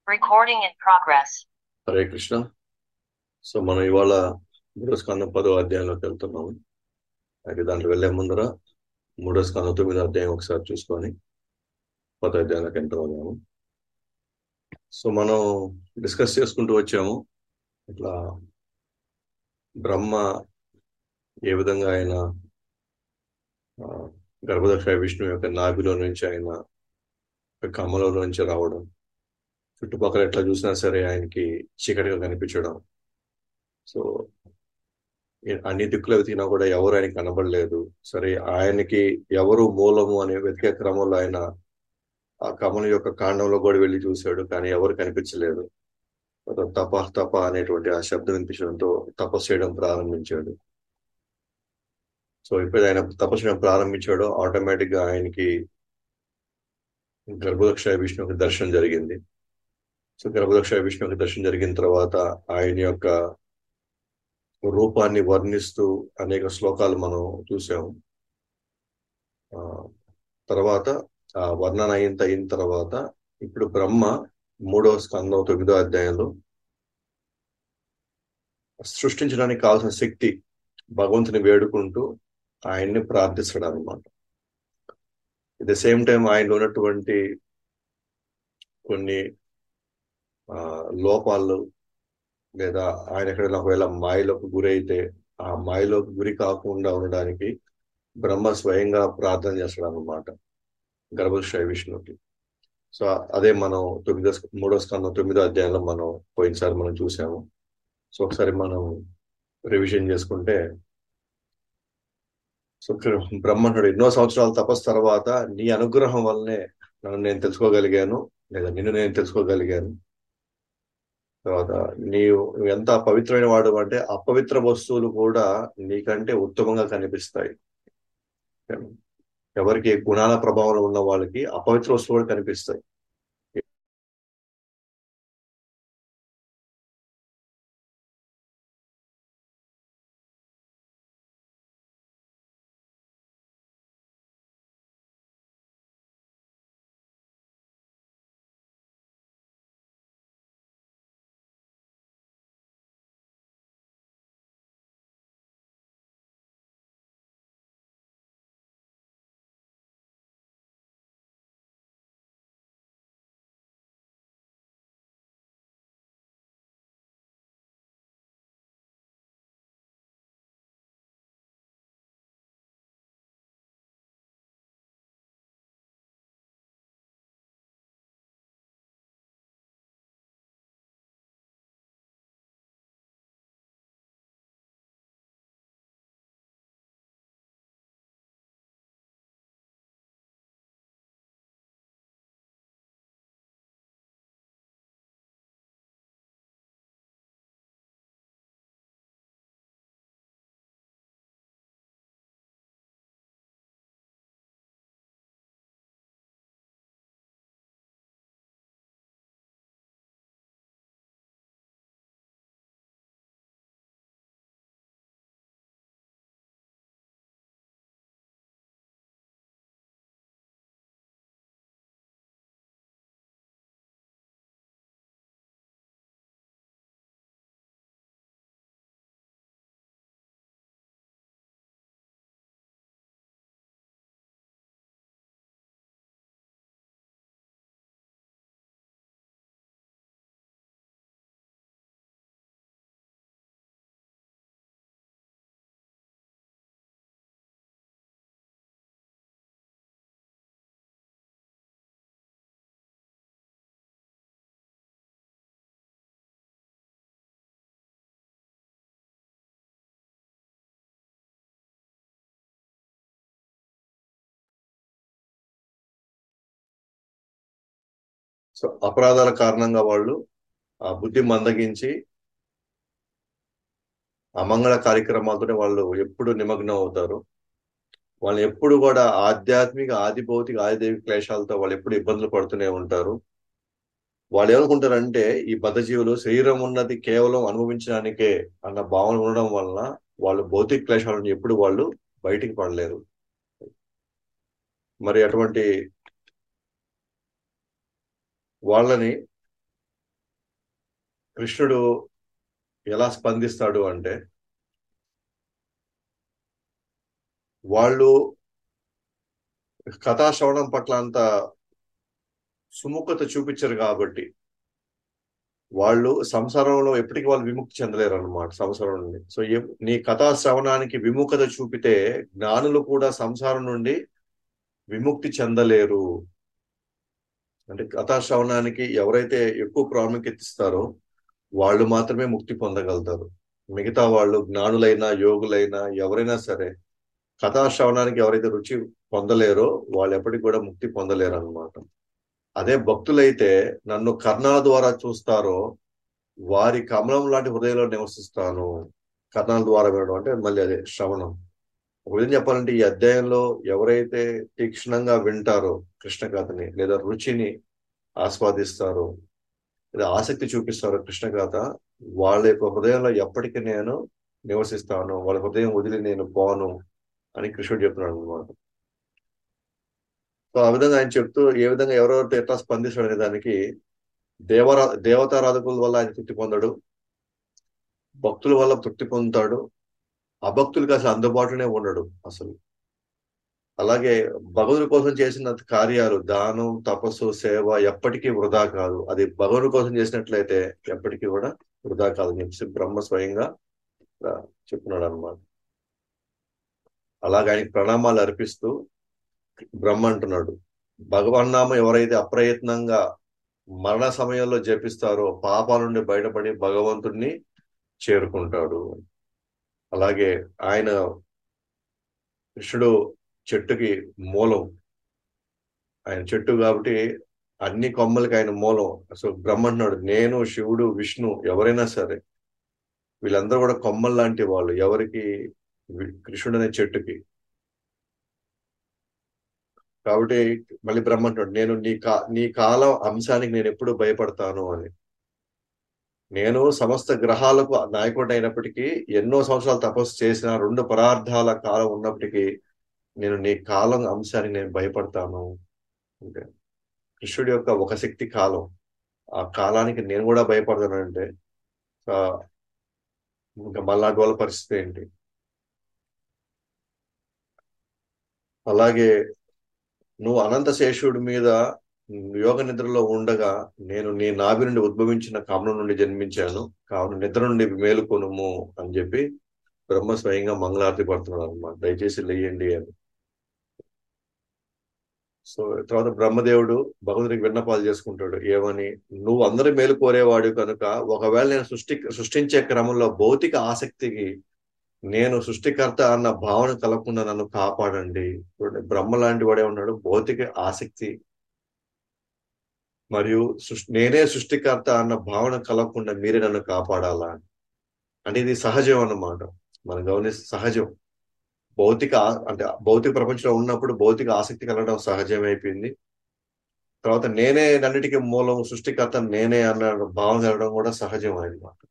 Recording in progress. Hare Krishna so మనం ఇవాళ మూడో స్కందం పదో అధ్యాయంలోకి వెళ్తున్నాము అయితే దాంట్లో వెళ్లే ముందర మూడో స్కందం తొమ్మిదో అధ్యాయం ఒకసారి చూసుకొని పదో అధ్యాయంలోకి ఎంటర్ అవుదాము సో మనం డిస్కస్ చేసుకుంటూ వచ్చాము ఇట్లా బ్రహ్మ ఏ విధంగా ఆయన ఆ, గర్భదక్ష విష్ణు యొక్క నాభిలో నుంచి ఆయన యొక్క కమలో నుంచి రావడం చుట్టుపక్కల ఎట్లా చూసినా సరే ఆయనకి చీకటిగా కనిపించడం సో ఏ- అన్ని దిక్కులు వెతికినా కూడా ఎవరు ఆయనకి కనబడలేదు సరే ఆయనకి ఎవరు మూలము అనే వెతికే క్రమంలో ఆయన ఆ కమల యొక్క కాండంలో కూడా వెళ్ళి చూశాడు కానీ ఎవరు కనిపించలేదు తర్వాత తప తప అనేటువంటి ఆ శబ్దం వినిపించడంతో తపస్సు చేయడం ప్రారంభించాడు సో ఎప్పుడైతే ఆయన తపస్సు చేయడం ప్రారంభించాడో ఆటోమేటిక్ గా ఆయనకి గర్భదక్ష విష్ణువుకి దర్శనం జరిగింది సో గర్భదక్ష విష్ణువుకి దర్శనం జరిగిన తర్వాత ఆయన యొక్క రూపాన్ని వర్ణిస్తూ అనేక శ్లోకాలు మనం చూసాము ఆ తర్వాత ఆ వర్ణన అయిన అయిన తర్వాత ఇప్పుడు బ్రహ్మ మూడవ స్కందం తొమ్మిదో అధ్యాయంలో సృష్టించడానికి కావాల్సిన శక్తి భగవంతుని వేడుకుంటూ ఆయన్ని ప్రార్థిస్తాడు అనమాట ఎట్ ద సేమ్ టైం ఆయనలో ఉన్నటువంటి కొన్ని ఆ, లోపాలు లేదా ఆయన ఎక్కడైనా ఒకవేళ మాయలోకి గురైతే ఆ మాయలోకి గురి కాకుండా ఉండడానికి బ్రహ్మ స్వయంగా ప్రార్థన చేస్తాడు అనమాట గర్భశ్రయ విష్ణుకి సో అదే మనం తొమ్మిదో స్క- మూడో స్కందం తొమ్మిదో అధ్యాయంలో మనం పోయినసారి మనం చూసాము సో ఒకసారి మనం రివిజన్ చేసుకుంటే సో ఇక్కడ బ్రహ్మణుడు ఎన్నో సంవత్సరాల తపస్సు తర్వాత నీ అనుగ్రహం వల్లనే నన్ను నేను తెలుసుకోగలిగాను లేదా నిన్ను నేను తెలుసుకోగలిగాను తర్వాత నీవు నువ్వు ఎంత పవిత్రమైన వాడు అంటే అపవిత్ర వస్తువులు కూడా నీకంటే ఉత్తమంగా కనిపిస్తాయి ఎవరికి గుణాల ప్రభావంలో ఉన్న వాళ్ళకి అపవిత్ర వస్తువులు కనిపిస్తాయి సో అపరాధాల కారణంగా వాళ్ళు ఆ బుద్ధి మందగించి అమంగళ కార్యక్రమాలతోనే వాళ్ళు ఎప్పుడు నిమగ్నం అవుతారు వాళ్ళు ఎప్పుడు కూడా ఆధ్యాత్మిక ఆది భౌతిక ఆదిదేవి క్లేశాలతో వాళ్ళు ఎప్పుడు ఇబ్బందులు పడుతూనే ఉంటారు వాళ్ళు ఏమనుకుంటారంటే ఈ బద్ధజీవులు శరీరం ఉన్నది కేవలం అనుభవించడానికే అన్న భావన ఉండడం వలన వాళ్ళు భౌతిక క్లేశాల నుంచి ఎప్పుడు వాళ్ళు బయటికి పడలేరు మరి అటువంటి వాళ్ళని కృష్ణుడు ఎలా స్పందిస్తాడు అంటే వాళ్ళు కథా శ్రవణం పట్ల అంత సుముఖత చూపించరు కాబట్టి వాళ్ళు సంసారంలో ఎప్పటికీ వాళ్ళు విముక్తి చెందలేరు అనమాట సంసారం నుండి సో ఏ- నీ కథా శ్రవణానికి విముఖత చూపితే జ్ఞానులు కూడా సంసారం నుండి విముక్తి చెందలేరు అంటే కథా శ్రవణానికి ఎవరైతే ఎక్కువ ప్రాముఖ్యత ఇస్తారో వాళ్ళు మాత్రమే ముక్తి పొందగలుగుతారు మిగతా వాళ్ళు జ్ఞానులైనా యోగులైనా ఎవరైనా సరే కథా శ్రవణానికి ఎవరైతే రుచి పొందలేరో వాళ్ళు ఎప్పటికి కూడా ముక్తి పొందలేరు అనమాట అదే భక్తులైతే నన్ను కర్ణాల ద్వారా చూస్తారో వారి కమలం లాంటి హృదయంలో నివసిస్తాను కర్ణాల ద్వారా వినడం అంటే మళ్ళీ అదే శ్రవణం ఒక విధంగా చెప్పాలంటే ఈ అధ్యాయంలో ఎవరైతే తీక్షణంగా వింటారో కృష్ణ కథని లేదా రుచిని ఆస్వాదిస్తారో లేదా ఆసక్తి చూపిస్తారో కృష్ణ కథ వాళ్ళ యొక్క హృదయంలో ఎప్పటికీ నేను నివసిస్తాను వాళ్ళ హృదయం వదిలి నేను పోను అని కృష్ణుడు చెప్తున్నాడు అనమాట సో ఆ విధంగా ఆయన చెప్తూ ఏ విధంగా ఎవరెవరితో ఎట్లా స్పందిస్తాడు అనే దానికి దేవరా దేవతారాధకుల వల్ల ఆయన తృప్తి పొందడు భక్తుల వల్ల తృప్తి పొందుతాడు అభక్తులకి అసలు అందుబాటులోనే ఉండడు అసలు అలాగే భగవంతుడి కోసం చేసిన కార్యాలు దానం తపస్సు సేవ ఎప్పటికీ వృధా కాదు అది భగవంతుడి కోసం చేసినట్లయితే ఎప్పటికీ కూడా వృధా కాదు అని చెప్పేసి బ్రహ్మ స్వయంగా ఆ, చెప్తున్నాడు అనమాట అలాగే ఆయనకి ప్రణామాలు అర్పిస్తూ బ్రహ్మ అంటున్నాడు భగవన్ నామం ఎవరైతే అప్రయత్నంగా మరణ సమయంలో జపిస్తారో పాపాల నుండి బయటపడి భగవంతుడిని చేరుకుంటాడు అలాగే ఆయన కృష్ణుడు చెట్టుకి మూలం ఆయన చెట్టు కాబట్టి అన్ని కొమ్మలకి ఆయన మూలం సో బ్రహ్మ అంటున్నాడు నేను శివుడు విష్ణు ఎవరైనా సరే వీళ్ళందరూ కూడా కొమ్మలు లాంటి వాళ్ళు ఎవరికి వి- కృష్ణుడు అనే చెట్టుకి కాబట్టి మళ్ళీ బ్రహ్మ అంటున్నాడు నేను నీ కా నీ కాలం అంశానికి నేను ఎప్పుడు భయపడతాను అని నేను సమస్త గ్రహాలకు నాయకుడు అయినప్పటికీ ఎన్నో సంవత్సరాలు తపస్సు చేసిన రెండు పరార్థాల కాలం ఉన్నప్పటికీ నేను నీ కాలం అంశానికి నేను భయపడతాను అంటే కృష్ణుడి యొక్క ఒక శక్తి కాలం ఆ కాలానికి నేను కూడా భయపడతానంటే ఆ, ఇంకా మళ్ళాంటి వాళ్ళ పరిస్థితి ఏంటి అలాగే నువ్వు అనంత శేషుడి మీద యోగ నిద్రలో ఉండగా నేను నీ నాభి నుండి ఉద్భవించిన కామం నుండి జన్మించాను కావున నిద్ర నుండి మేలుకొనుము అని చెప్పి బ్రహ్మ స్వయంగా మంగళారతి పడుతున్నాడు అనమాట దయచేసి లేయండి అని సో తర్వాత బ్రహ్మదేవుడు భగవంతుడికి విన్నపాలు చేసుకుంటాడు ఏమని నువ్వు అందరి మేలు కోరేవాడు కనుక ఒకవేళ నేను సృష్టి సృష్టించే క్రమంలో భౌతిక ఆసక్తికి నేను సృష్టికర్త అన్న భావన కలగకుండా నన్ను కాపాడండి చూడండి బ్రహ్మ లాంటి వాడే ఉన్నాడు భౌతిక ఆసక్తి మరియు సృష్టి నేనే సృష్టికర్త అన్న భావన కలగకుండా మీరే నన్ను కాపాడాలా అంటే ఇది సహజం అన్నమాట మనం గమనిస్తే సహజం భౌతిక ఆ- అంటే భౌతిక ప్రపంచంలో ఉన్నప్పుడు భౌతిక ఆసక్తి కలగడం సహజమైపోయింది తర్వాత నేనే నన్నిటికీ మూలం సృష్టికర్త నేనే అన్న భావన కలగడం కూడా సహజం అన్నమాట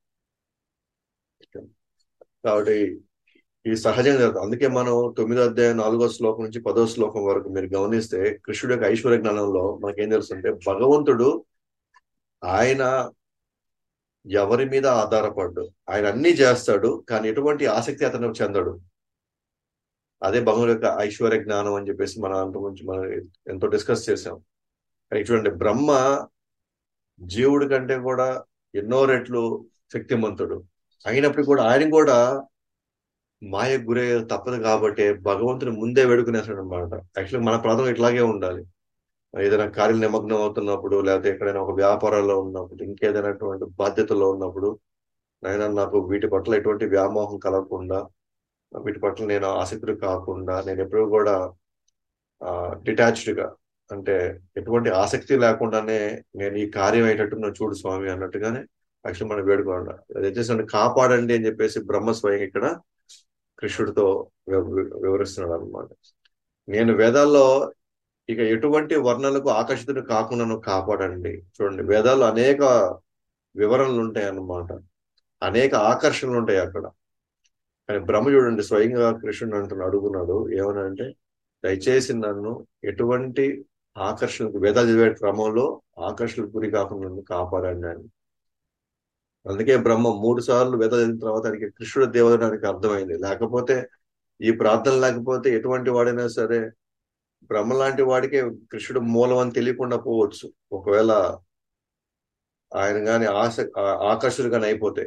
కాబట్టి ఈ సహజంగా జరుగుతుంది అందుకే మనం తొమ్మిదో అధ్యాయం నాలుగో శ్లోకం నుంచి పదో శ్లోకం వరకు మీరు గమనిస్తే కృష్ణుడి యొక్క ఐశ్వర్య జ్ఞానంలో మనకేం తెలుస్తుంటే భగవంతుడు ఆయన ఎవరి మీద ఆధారపడ్డు ఆయన అన్ని చేస్తాడు కానీ ఎటువంటి ఆసక్తి అతను చెందడు అదే భగవంతుడి యొక్క ఐశ్వర్య జ్ఞానం అని చెప్పేసి మన అంత గురించి మనం ఎంతో డిస్కస్ చేసాం కానీ చూడండి బ్రహ్మ జీవుడి కంటే కూడా ఎన్నో రెట్లు శక్తిమంతుడు అయినప్పటికీ కూడా ఆయన కూడా మాయ గురే తప్పదు కాబట్టి భగవంతుని ముందే వేడుకునేస్తాడు అనమాట యాక్చువల్లీ మన ప్రాంతం ఇట్లాగే ఉండాలి ఏదైనా కార్యం నిమగ్నం అవుతున్నప్పుడు లేకపోతే ఎక్కడైనా ఒక వ్యాపారాల్లో ఉన్నప్పుడు ఇంకేదైనటువంటి బాధ్యతలో ఉన్నప్పుడు నాయన నాకు వీటి పట్ల ఎటువంటి వ్యామోహం కలగకుండా వీటి పట్ల నేను ఆసక్తులు కాకుండా నేను ఎప్పుడూ కూడా డిటాచ్డ్ గా అంటే ఎటువంటి ఆసక్తి లేకుండానే నేను ఈ కార్యం అయ్యేటట్టు నువ్వు చూడు స్వామి అన్నట్టుగానే యాక్చువల్ మనం వేడుకోండి అది చేసి నన్ను కాపాడండి అని చెప్పేసి బ్రహ్మ స్వయం ఇక్కడ కృష్ణుడితో వివ- వివరిస్తున్నాడు అనమాట నేను వేదాల్లో ఇక ఎటువంటి వర్ణలకు ఆకర్షితుడు కాకుండా నువ్వు కాపాడండి చూడండి వేదాల్లో అనేక వివరణలు ఉంటాయి అన్నమాట అనేక ఆకర్షణలు ఉంటాయి అక్కడ కానీ బ్రహ్మ చూడండి స్వయంగా కృష్ణుడు అంటున్నాడు అడుగున్నాడు ఏమనంటే దయచేసి నన్ను ఎటువంటి ఆకర్షణకు వేదాలు చదివే క్రమంలో ఆకర్షణకు గురి కాకుండా నన్ను కాపాడండి అని అందుకే బ్రహ్మ మూడు సార్లు వేద చదివిన తర్వాత ఆయనకి కృష్ణుడు దేవుడు ఆయనకి అర్థమైంది లేకపోతే ఈ ప్రార్థన లేకపోతే ఎటువంటి వాడైనా సరే బ్రహ్మ లాంటి వాడికే కృష్ణుడు మూలం అని తెలియకుండా పోవచ్చు ఒకవేళ ఆయన గాని ఆశ ఆ- ఆకర్షుడు కానీ అయిపోతే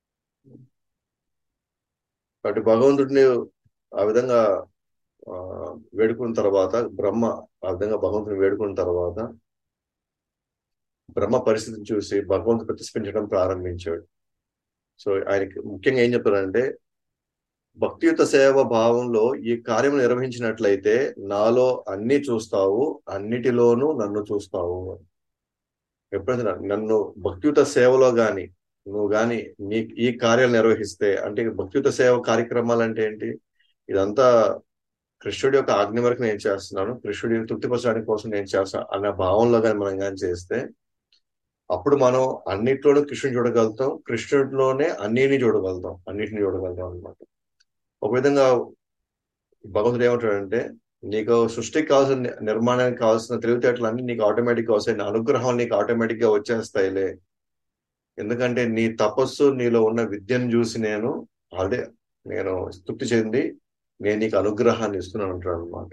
కాబట్టి భగవంతుడిని ఆ విధంగా ఆ, వేడుకున్న తర్వాత బ్రహ్మ ఆ విధంగా భగవంతుని వేడుకున్న తర్వాత బ్రహ్మ పరిస్థితిని చూసి భగవంతుడు ప్రతిస్పందించడం ప్రారంభించాడు సో ఆయనకి ముఖ్యంగా ఏం చెప్తారంటే భక్తియుత సేవ భావంలో ఈ కార్యం నిర్వహించినట్లయితే నాలో అన్ని చూస్తావు అన్నిటిలోనూ నన్ను చూస్తావు ఎప్పుడైతే నన్ను భక్తియుత సేవలో గాని నువ్వు గాని నీ ఈ కార్యాలు నిర్వహిస్తే అంటే భక్తియుత సేవ కార్యక్రమాలు అంటే ఏంటి ఇదంతా కృష్ణుడి యొక్క ఆజ్ఞ వరకు నేను చేస్తున్నాను కృష్ణుడి తృప్తిపరచడానికి కోసం నేను చేస్తాను అన్న భావంలో కానీ మనం కానీ చేస్తే అప్పుడు మనం అన్నిట్లోనూ కృష్ణుని చూడగలుగుతాం కృష్ణుడిలోనే అన్నిని చూడగలుగుతాం అన్నిటిని చూడగలుగుతాం అన్నమాట ఒక విధంగా భగవంతుడు ఏమంటాడంటే నీకు సృష్టికి కావాల్సిన ని- నిర్మాణానికి కావాల్సిన తెలివితేటలు అన్ని నీకు ఆటోమేటిక్ గా వస్తాయి నా అనుగ్రహం నీకు ఆటోమేటిక్ గా వచ్చేస్తాయిలే ఎందుకంటే నీ తపస్సు నీలో ఉన్న విద్యను చూసి నేను అదే నేను తృప్తి చెంది నేను నీకు అనుగ్రహాన్ని ఇస్తున్నాను అంటాడు అనమాట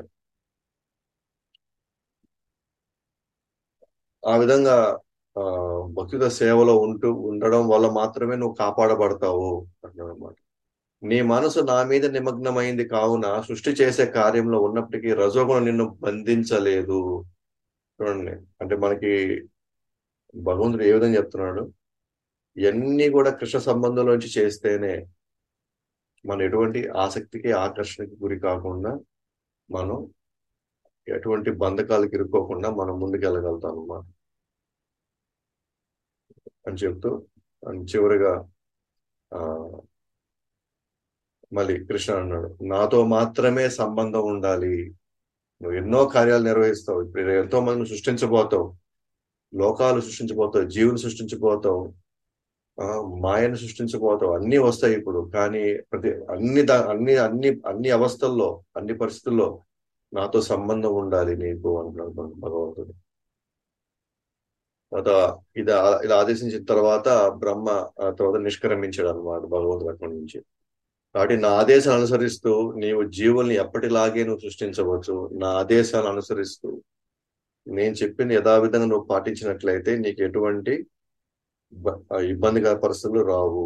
ఆ విధంగా ఆ భక్తుల సేవలో ఉంటూ ఉండడం వల్ల మాత్రమే నువ్వు కాపాడబడతావు అంటున్నాడు అనమాట నీ మనసు నా మీద నిమగ్నమైంది కావున సృష్టి చేసే కార్యంలో ఉన్నప్పటికీ రజోగుణం నిన్ను బంధించలేదు చూడండి అంటే మనకి భగవంతుడు ఏ విధంగా చెప్తున్నాడు ఇవన్నీ కూడా కృష్ణ సంబంధంలోంచి చేస్తేనే మనం ఎటువంటి ఆసక్తికి ఆకర్షణకి గురి కాకుండా మనం ఎటువంటి బంధకాలకు ఇరుక్కోకుండా మనం ముందుకెళ్ళగలుగుతాం అన్నమాట అని చెప్తూ అని చివరిగా ఆ మళ్ళీ కృష్ణ అన్నాడు నాతో మాత్రమే సంబంధం ఉండాలి నువ్వు ఎన్నో కార్యాలు నిర్వహిస్తావు ఇప్పుడు ఎంతో మందిని సృష్టించబోతావు లోకాలు సృష్టించబోతావు జీవులు సృష్టించబోతావు ఆ మాయను సృష్టించబోతావు అన్ని వస్తాయి ఇప్పుడు కానీ ప్రతి అన్ని దా అన్ని అన్ని అన్ని అవస్థల్లో అన్ని పరిస్థితుల్లో నాతో సంబంధం ఉండాలి నీకు అంటున్నాడు భగ- భగవంతుడు తర్వాత ఇది ఆ- ఇలా ఆదేశించిన తర్వాత బ్రహ్మ ఆ తర్వాత నిష్క్రమించాడు అనమాట భగవంతుడు అక్కడి నుంచి కాబట్టి నా ఆదేశాలు అనుసరిస్తూ నీవు జీవుల్ని ఎప్పటిలాగే నువ్వు సృష్టించవచ్చు నా ఆదేశాలు అనుసరిస్తూ నేను చెప్పిన యథావిధంగా నువ్వు పాటించినట్లయితే నీకు ఎటువంటి బ- ఆ ఇబ్బందికర పరిస్థితులు రావు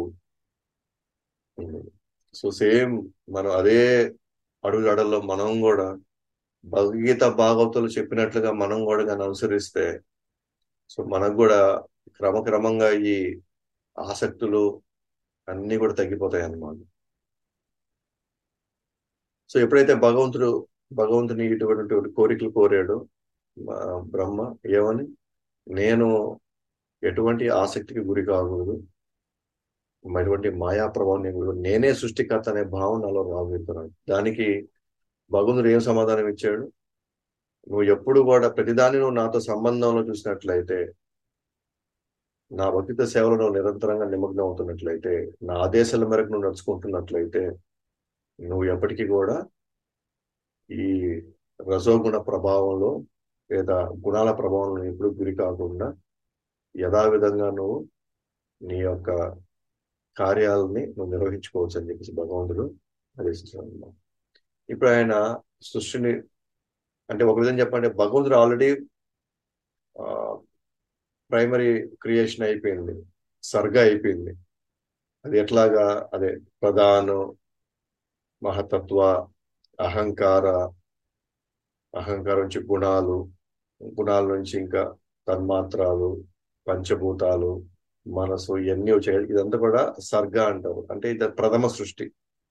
సో సేమ్ మనం అదే అడుగుజాడల్లో మనం కూడా భగవద్గీత భాగవతులు చెప్పినట్లుగా మనం కూడా దాన్ని అనుసరిస్తే సో మనకు కూడా క్రమక్రమంగా ఈ ఆసక్తులు అన్ని కూడా తగ్గిపోతాయి అన్నమాట సో ఎప్పుడైతే భగవంతుడు భగవంతుని ఇటువంటి కోరికలు కోరాడో ఆ, బ్రహ్మ ఏమని నేను ఎటువంటి ఆసక్తికి గురి కాకూడదు ఎటువంటి మాయా ప్రభావం నేను గురి- నేనే సృష్టికర్త అనే భావన నాలో రాబోతున్నాడు దానికి భగవంతుడు ఏం సమాధానం ఇచ్చాడు నువ్వు ఎప్పుడు కూడా ప్రతిదాన్ని నువ్వు నాతో సంబంధంలో చూసినట్లయితే నా భక్తిత సేవలో నువ్వు నిరంతరంగా నిమగ్నం అవుతున్నట్లయితే నా ఆదేశాల మేరకు నువ్వు నడుచుకుంటున్నట్లయితే నువ్వు ఎప్పటికీ కూడా ఈ రజోగుణ ప్రభావంలో లేదా గుణాల ప్రభావంలో ఎప్పుడు గురి కాకుండా యథావిధంగా నువ్వు నీ యొక్క కార్యాలని నువ్వు నిర్వహించుకోవచ్చు అని చెప్పేసి భగవంతుడు ఆదేశించాడు ఇప్పుడు ఆయన సృష్టిని అంటే ఒక విధంగా చెప్పండి భగవంతుడు ఆల్రెడీ ప్రైమరీ క్రియేషన్ అయిపోయింది సర్గ అయిపోయింది అది ఎట్లాగా అదే ప్రధాన మహతత్వ అహంకార అహంకారం నుంచి గుణాలు గుణాల నుంచి ఇంకా తన్మాత్రాలు పంచభూతాలు మనసు ఇవన్నీ వచ్చాయి ఇదంతా కూడా సర్గ అంటారు అంటే ఇది ప్రథమ సృష్టి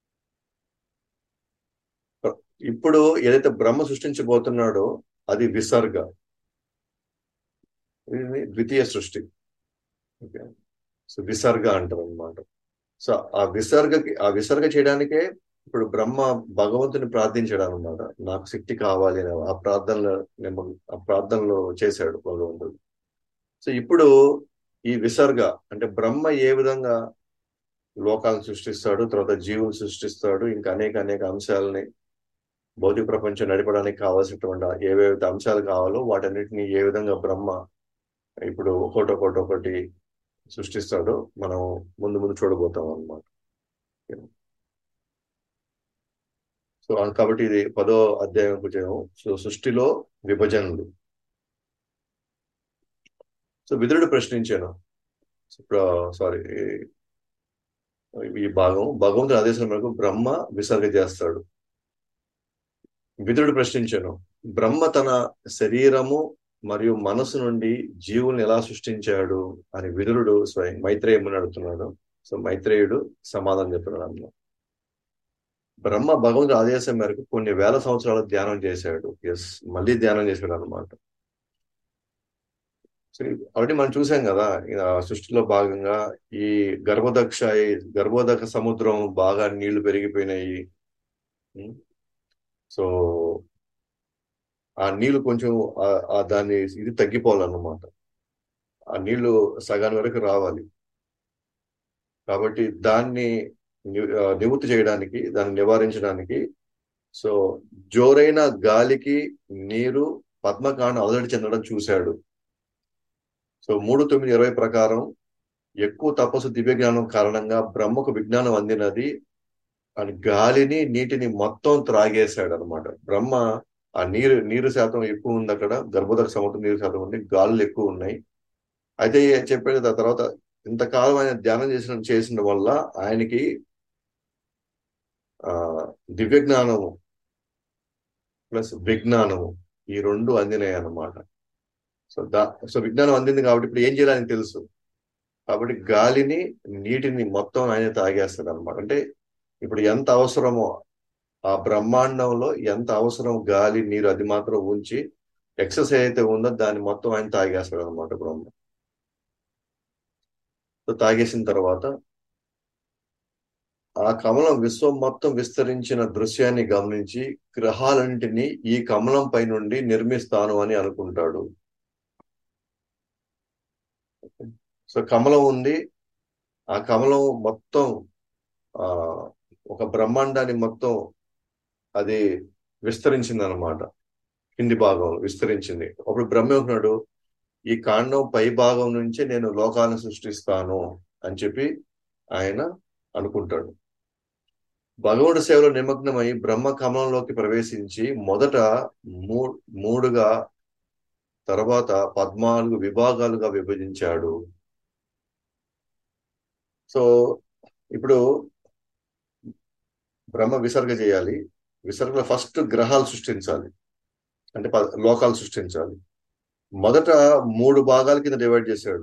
ఇప్పుడు ఏదైతే బ్రహ్మ సృష్టించబోతున్నాడో అది విసర్గ ఇది ద్వితీయ సృష్టి ఓకే సో విసర్గ అంటారు అనమాట సో ఆ విసర్గకి ఆ విసర్గ చేయడానికే ఇప్పుడు బ్రహ్మ భగవంతుని ప్రార్థించాడు అనమాట నాకు శక్తి కావాలి అని ఆ ప్రార్థనలో నిమ్మ- ఆ ప్రార్థనలో చేశాడు భగవంతుడు సో ఇప్పుడు ఈ విసర్గ అంటే బ్రహ్మ ఏ విధంగా లోకాలను సృష్టిస్తాడు తర్వాత జీవులు సృష్టిస్తాడు ఇంకా అనేక అనేక అంశాలని భౌతిక ప్రపంచం నడపడానికి కావాల్సినటువంటి ఏవేవైతే అంశాలు కావాలో వాటన్నిటిని ఏ విధంగా బ్రహ్మ ఇప్పుడు ఒకటి ఒకటి ఒకటి సృష్టిస్తాడో మనం ముందు ముందు చూడబోతాం అన్నమాట సో కాబట్టి ఇది పదో అధ్యాయం కొంచెం సో సృష్టిలో విభజనలు సో విదురుడు ప్రశ్నించాను ఇప్పుడు సారీ ఈ భాగం భగవంతుడి ఆదేశం మేరకు బ్రహ్మ విసర్గ చేస్తాడు విదురుడు ప్రశ్నించాను బ్రహ్మ తన శరీరము మరియు మనసు నుండి జీవుల్ని ఎలా సృష్టించాడు అని విదురుడు స్వయం మైత్రేయముని అడుగుతున్నాడు సో మైత్రేయుడు సమాధానం చెప్తున్నాడు అన్నమాట బ్రహ్మ భగవంతుడి ఆదేశం మేరకు కొన్ని వేల సంవత్సరాలు ధ్యానం చేశాడు ఎస్ మళ్ళీ ధ్యానం చేశాడు అనమాట సో ఆల్రెడీ మనం చూసాం కదా ఆ సృష్టిలో భాగంగా ఈ గర్భదక్ష ఈ గర్భోదక సముద్రం బాగా నీళ్లు పెరిగిపోయినాయి సో ఆ నీళ్లు కొంచెం ఆ దాన్ని ఇది తగ్గిపోవాలన్నమాట ఆ నీళ్లు సగాని వరకు రావాలి కాబట్టి దాన్ని నివృత్తి చేయడానికి దాన్ని నివారించడానికి సో జోరైన గాలికి నీరు పద్మకాండ అలజడి చెందడం చూశాడు సో మూడు తొమ్మిది ఇరవై ప్రకారం ఎక్కువ తపస్సు దివ్య జ్ఞానం కారణంగా బ్రహ్మకు విజ్ఞానం అందినది అని గాలిని నీటిని మొత్తం త్రాగేశాడు అనమాట బ్రహ్మ ఆ నీరు నీరు శాతం ఎక్కువ ఉంది అక్కడ గర్భోదక సముద్రం నీరు శాతం ఉంది గాలులు ఎక్కువ ఉన్నాయి అయితే చెప్పేది ఆ తర్వాత ఇంతకాలం ఆయన ధ్యానం చేసిన చేసిన వల్ల ఆయనకి ఆ దివ్య జ్ఞానము ప్లస్ విజ్ఞానము ఈ రెండు అందినాయి అన్నమాట సో దా సో విజ్ఞానం అందింది కాబట్టి ఇప్పుడు ఏం చేయాలని తెలుసు కాబట్టి గాలిని నీటిని మొత్తం ఆయన తాగేస్తాడు అనమాట అంటే ఇప్పుడు ఎంత అవసరమో ఆ బ్రహ్మాండంలో ఎంత అవసరం గాలి నీరు అది మాత్రం ఉంచి ఎక్సెస్ ఏదైతే ఉందో దాన్ని మొత్తం ఆయన తాగేస్తాడు అనమాట బ్రహ్మ సో తాగేసిన తర్వాత ఆ కమలం విశ్వం మొత్తం విస్తరించిన దృశ్యాన్ని గమనించి గ్రహాలన్నింటినీ ఈ కమలం పై నుండి నిర్మిస్తాను అని అనుకుంటాడు సో కమలం ఉంది ఆ కమలం మొత్తం ఆ ఒక బ్రహ్మాండాన్ని మొత్తం అది విస్తరించింది అనమాట కింది భాగం విస్తరించింది అప్పుడు బ్రహ్మ ఉన్నాడు ఈ కాండం పై భాగం నుంచే నేను లోకాలను సృష్టిస్తాను అని చెప్పి ఆయన అనుకుంటాడు భగవంతుడి సేవలో నిమగ్నమై బ్రహ్మ కమలంలోకి ప్రవేశించి మొదట మూ మూడుగా తర్వాత పద్నాలుగు విభాగాలుగా విభజించాడు సో ఇప్పుడు బ్రహ్మ విసర్గ చేయాలి విసర్గలో ఫస్ట్ గ్రహాలు సృష్టించాలి అంటే లోకాలు సృష్టించాలి మొదట మూడు భాగాల కింద డివైడ్ చేశాడు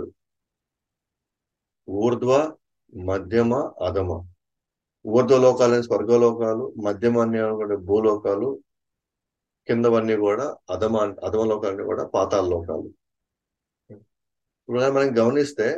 ఊర్ధ్వ మధ్యమ అధమ ఊర్ధ్వ లోకాలని స్వర్గలోకాలు మధ్యమాన్ని భూలోకాలు కిందవన్నీ కూడా అధమ అధమ లోకాలన్నీ కూడా పాతాల లోకాలు ఇప్పుడు మనం గమనిస్తే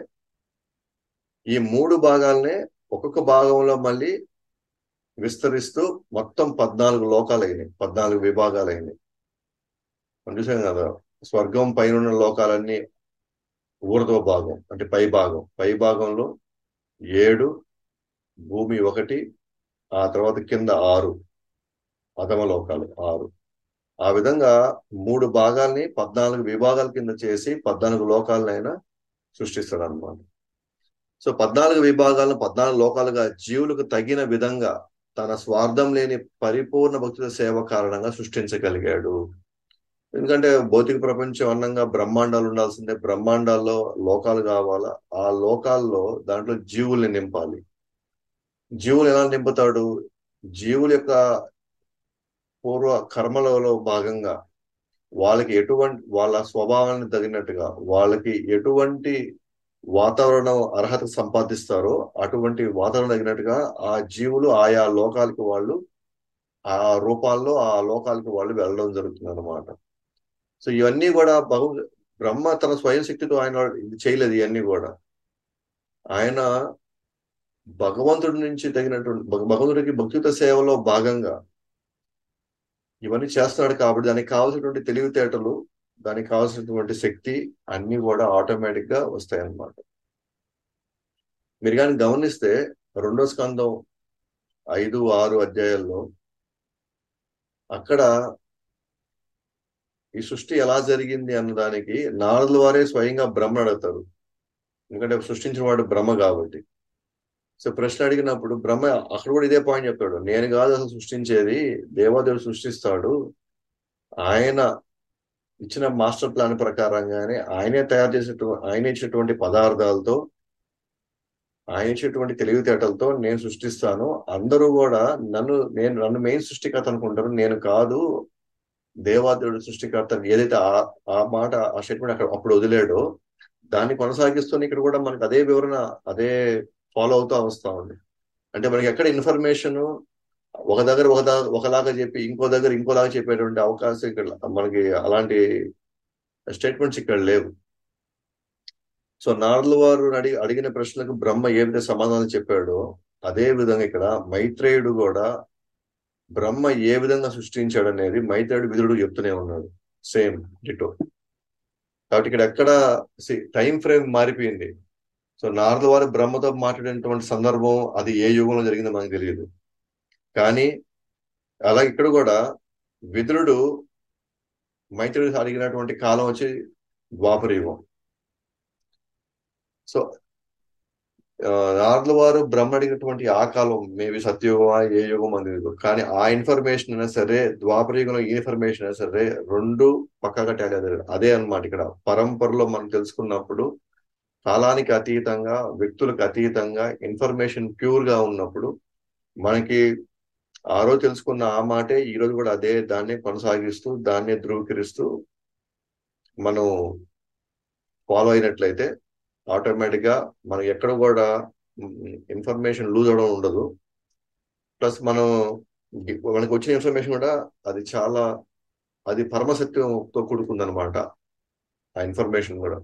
ఈ మూడు భాగాలనే ఒక్కొక్క భాగంలో మళ్ళీ విస్తరిస్తూ మొత్తం పద్నాలుగు లోకాలు అయినాయి పద్నాలుగు విభాగాలు అయినాయి మనం చూసాం కదా స్వర్గం పైన లోకాలన్నీ ఊర్ధ్వ భాగం అంటే పై భాగం పై భాగంలో ఏడు భూమి ఒకటి ఆ తర్వాత కింద ఆరు అధమ లోకాలు ఆరు ఆ విధంగా మూడు భాగాల్ని పద్నాలుగు విభాగాల కింద చేసి పద్నాలుగు లోకాలనైనా సృష్టిస్తాడు అనమాట సో పద్నాలుగు విభాగాలను పద్నాలుగు లోకాలుగా జీవులకు తగిన విధంగా తన స్వార్థం లేని పరిపూర్ణ భక్తుల సేవ కారణంగా సృష్టించగలిగాడు ఎందుకంటే భౌతిక ప్రపంచం అన్నంగా బ్రహ్మాండాలు ఉండాల్సిందే బ్రహ్మాండాల్లో లోకాలు కావాలా ఆ లోకాల్లో దాంట్లో జీవుల్ని నింపాలి జీవులు ఎలా నింపుతాడు జీవుల యొక్క పూర్వ కర్మలలో భాగంగా వాళ్ళకి ఎటువంటి వాళ్ళ స్వభావాన్ని తగినట్టుగా వాళ్ళకి ఎటువంటి వాతావరణం అర్హత సంపాదిస్తారో అటువంటి వాతావరణం తగినట్టుగా ఆ జీవులు ఆయా లోకాలకి వాళ్ళు ఆ రూపాల్లో ఆ లోకాలకి వాళ్ళు వెళ్ళడం జరుగుతుంది అనమాట సో ఇవన్నీ కూడా బహు బ్రహ్మ తన స్వయం శక్తితో ఆయన ఇది చేయలేదు ఇవన్నీ కూడా ఆయన భగవంతుడి నుంచి తగినటువంటి భగవంతుడికి భక్తియుత సేవలో భాగంగా ఇవన్నీ చేస్తున్నాడు కాబట్టి దానికి కావాల్సినటువంటి తెలివితేటలు దానికి కావాల్సినటువంటి శక్తి అన్ని కూడా ఆటోమేటిక్ గా వస్తాయి అన్నమాట మీరు కానీ గమనిస్తే రెండో స్కందం ఐదు ఆరు అధ్యాయాల్లో అక్కడ ఈ సృష్టి ఎలా జరిగింది అన్నదానికి నారదుల వారే స్వయంగా బ్రహ్మ అడుగుతారు ఎందుకంటే సృష్టించిన వాడు బ్రహ్మ కాబట్టి సో ప్రశ్న అడిగినప్పుడు బ్రహ్మ అక్కడ కూడా ఇదే పాయింట్ చెప్తాడు నేను కాదు అసలు సృష్టించేది దేవాదేవుడు సృష్టిస్తాడు ఆయన ఇచ్చిన మాస్టర్ ప్లాన్ ప్రకారంగానే ఆయనే తయారు చేసేటువంటి ఆయన ఇచ్చినటువంటి పదార్థాలతో ఆయన ఇచ్చినటువంటి తెలివితేటలతో నేను సృష్టిస్తాను అందరూ కూడా నన్ను నేను నన్ను మెయిన్ సృష్టికర్త అనుకుంటారు నేను కాదు దేవాదేవుడు సృష్టికర్త అని ఏదైతే ఆ ఆ మాట ఆ స్టేట్మెంట్ అక్కడ అప్పుడు వదిలేడో దాన్ని కొనసాగిస్తూనే ఇక్కడ కూడా మనకి అదే వివరణ అదే ఫాలో అవుతూ వస్తా ఉంది అంటే మనకి ఎక్కడ ఇన్ఫర్మేషన్ ఒక దగ్గర ఒక దా- ఒకలాగా చెప్పి ఇంకో దగ్గర ఇంకోలాగా చెప్పేటువంటి అవకాశం ఇక్కడ మనకి అలాంటి స్టేట్మెంట్స్ ఇక్కడ లేవు సో నారదుల వారు అడిగి అడిగిన ప్రశ్నలకు బ్రహ్మ ఏ విధంగా సమాధానం చెప్పాడో అదే విధంగా ఇక్కడ మైత్రేయుడు కూడా బ్రహ్మ ఏ విధంగా సృష్టించాడు అనేది మైత్రేయుడు విధుడు చెప్తూనే ఉన్నాడు సేమ్ డిటో కాబట్టి ఇక్కడ ఎక్కడ టైం ఫ్రేమ్ మారిపోయింది సో నారదుల వారు బ్రహ్మతో మాట్లాడినటువంటి సందర్భం అది ఏ యుగంలో జరిగిందో మనకు తెలియదు కానీ అలా ఇక్కడ కూడా విదురుడు మైత్రుడు అడిగినటువంటి కాలం వచ్చి ద్వాపర యుగం సో ఆ, నారదుల వారు బ్రహ్మ అడిగినటువంటి ఆ కాలం మేబీ సత్యయుగమా ఏ యుగం అని తెలియదు కానీ ఆ ఇన్ఫర్మేషన్ అయినా సరే ద్వాపర యుగంలో ఏ ఇన్ఫర్మేషన్ అయినా సరే రెండు పక్కగా టాలీ అదే అదే అన్నమాట ఇక్కడ పరంపరలో మనం తెలుసుకున్నప్పుడు కాలానికి అతీతంగా వ్యక్తులకు అతీతంగా ఇన్ఫర్మేషన్ ప్యూర్ గా ఉన్నప్పుడు మనకి ఆ రోజు తెలుసుకున్న ఆ మాటే ఈ రోజు కూడా అదే దాన్ని కొనసాగిస్తూ దాన్ని ధృవీకరిస్తూ మనం ఫాలో అయినట్లయితే ఆటోమేటిక్ గా మనం ఎక్కడ కూడా ఇన్ఫర్మేషన్ లూజ్ అవడం ఉండదు ప్లస్ మనం మనకు వచ్చిన ఇన్ఫర్మేషన్ కూడా అది చాలా అది పరమసత్యంతో కూడుకుందనమాట ఆ ఇన్ఫర్మేషన్ కూడా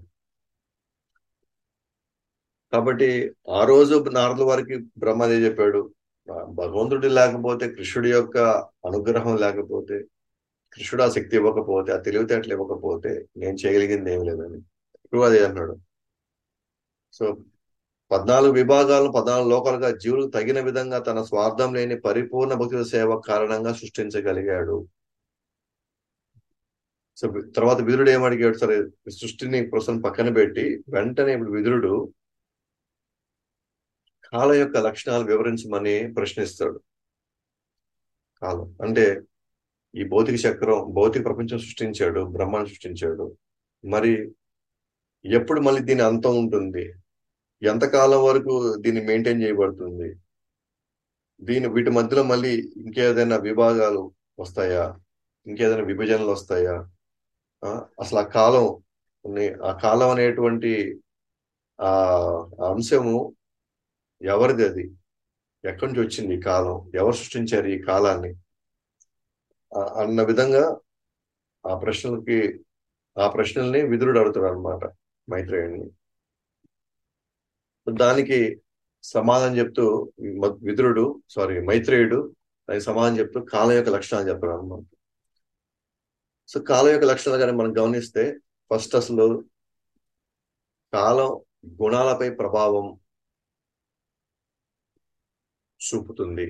కాబట్టి ఆ రోజు నారదుల వారికి బ్రహ్మ అదే చెప్పాడు ఆ భగవంతుడి లేకపోతే కృష్ణుడి యొక్క అనుగ్రహం లేకపోతే కృష్ణుడు ఆ శక్తి ఇవ్వకపోతే ఆ తెలివితేటలు ఇవ్వకపోతే నేను చేయగలిగింది ఏం లేదని ఇప్పుడు అదే అన్నాడు సో పద్నాలుగు విభాగాలను పద్నాలుగు లోకాలుగా జీవులకు తగిన విధంగా తన స్వార్థం లేని పరిపూర్ణ భక్తి సేవ కారణంగా సృష్టించగలిగాడు సో తర్వాత విదురుడు ఏమడిగాడు సరే సృష్టిని ప్రస్తుతం పక్కన పెట్టి వెంటనే ఇప్పుడు విదురుడు కాలం యొక్క లక్షణాలు వివరించమని ప్రశ్నిస్తాడు కాలం అంటే ఈ భౌతిక చక్రం భౌతిక ప్రపంచం సృష్టించాడు బ్రహ్మాన్ని సృష్టించాడు మరి ఎప్పుడు మళ్ళీ దీని అంతం ఉంటుంది ఎంతకాలం వరకు దీన్ని మెయింటైన్ చేయబడుతుంది దీని వీటి మధ్యలో మళ్ళీ ఇంకేదైనా విభాగాలు వస్తాయా ఇంకేదైనా విభజనలు వస్తాయా ఆ, అసలు ఆ కాలం ని- ఆ కాలం అనేటువంటి ఆ ఆ అంశము ఎవరిది అది ఎక్కడి నుంచి వచ్చింది ఈ కాలం ఎవరు సృష్టించారు ఈ కాలాన్ని ఆ, అన్న విధంగా ఆ ప్రశ్నలకి ఆ ప్రశ్నల్ని విదురుడు అడుగుతాడు అనమాట మైత్రేయుడిని దానికి సమాధానం చెప్తూ మ- విదురుడు సారీ మైత్రేయుడు దానికి సమాధానం చెప్తూ కాలం యొక్క లక్షణాలు చెప్పాడు అనమాట సో కాలం యొక్క లక్షణాలు కానీ మనం గమనిస్తే ఫస్ట్ అసలు కాలం గుణాలపై ప్రభావం చూపుతుంది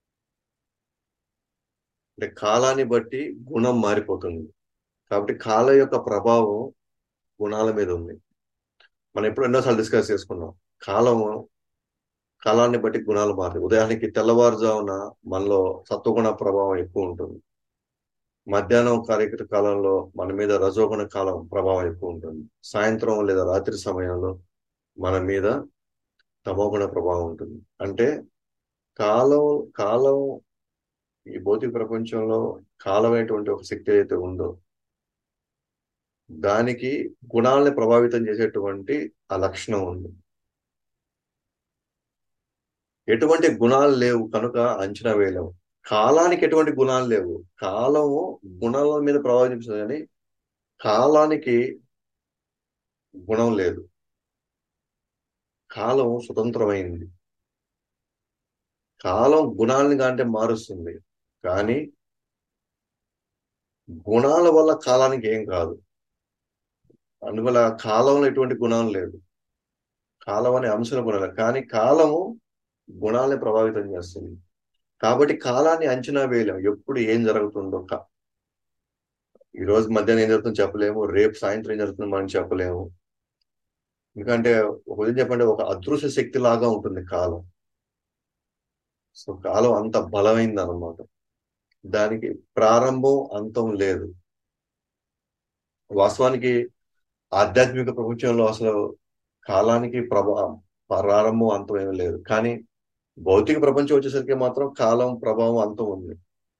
అంటే కాలాన్ని బట్టి గుణం మారిపోతుంది కాబట్టి కాలం యొక్క ప్రభావం గుణాల మీద ఉంది మనం ఎప్పుడు ఎన్నోసార్లు డిస్కస్ చేసుకున్నాం కాలం కాలాన్ని బట్టి గుణాలు మారుతాయి ఉదాహరణకి తెల్లవారుజామున మనలో సత్వగుణ ప్రభావం ఎక్కువ ఉంటుంది మధ్యాహ్నం కార్యకృత కాలంలో మన మీద రజోగుణ కాలం ప్రభావం ఎక్కువ ఉంటుంది సాయంత్రం లేదా రాత్రి సమయంలో మన మీద తమోగుణ ప్రభావం ఉంటుంది అంటే కాలం కాలం ఈ భౌతిక ప్రపంచంలో కాలం అనేటువంటి ఒక శక్తి ఏదైతే ఉందో దానికి గుణాలని ప్రభావితం చేసేటువంటి ఆ లక్షణం ఉంది ఎటువంటి గుణాలు లేవు కనుక అంచనా వేయలేము కాలానికి ఎటువంటి గుణాలు లేవు కాలము గుణాల మీద ప్రభావించదు కానీ కాలానికి గుణం లేదు కాలం స్వతంత్రమైంది కాలం గుణాలని కంటే మారుస్తుంది కానీ గుణాల వల్ల కాలానికి ఏం కాదు అందువల్ల కాలంలో ఎటువంటి గుణం లేదు కాలం అనే అంశం గుణాలు కానీ కాలము గుణాలని ప్రభావితం చేస్తుంది కాబట్టి కాలాన్ని అంచనా వేయలేము ఎప్పుడు ఏం జరుగుతుందో కా- ఈ రోజు మధ్యాహ్నం ఏం జరుగుతుందో చెప్పలేము రేపు సాయంత్రం ఏం జరుగుతుందో మనం చెప్పలేము ఎందుకంటే ఒక విధంగా చెప్పండి ఒక అదృశ్య శక్తి లాగా ఉంటుంది కాలం సో కాలం అంత బలమైంది అనమాట దానికి ప్రారంభం అంతం లేదు వాస్తవానికి ఆధ్యాత్మిక ప్రపంచంలో అసలు కాలానికి ప్రభావం ప్రారంభం అంతం ఏమీ లేదు కానీ భౌతిక ప్రపంచం వచ్చేసరికి మాత్రం కాలం ప్రభావం అంతం ఉంది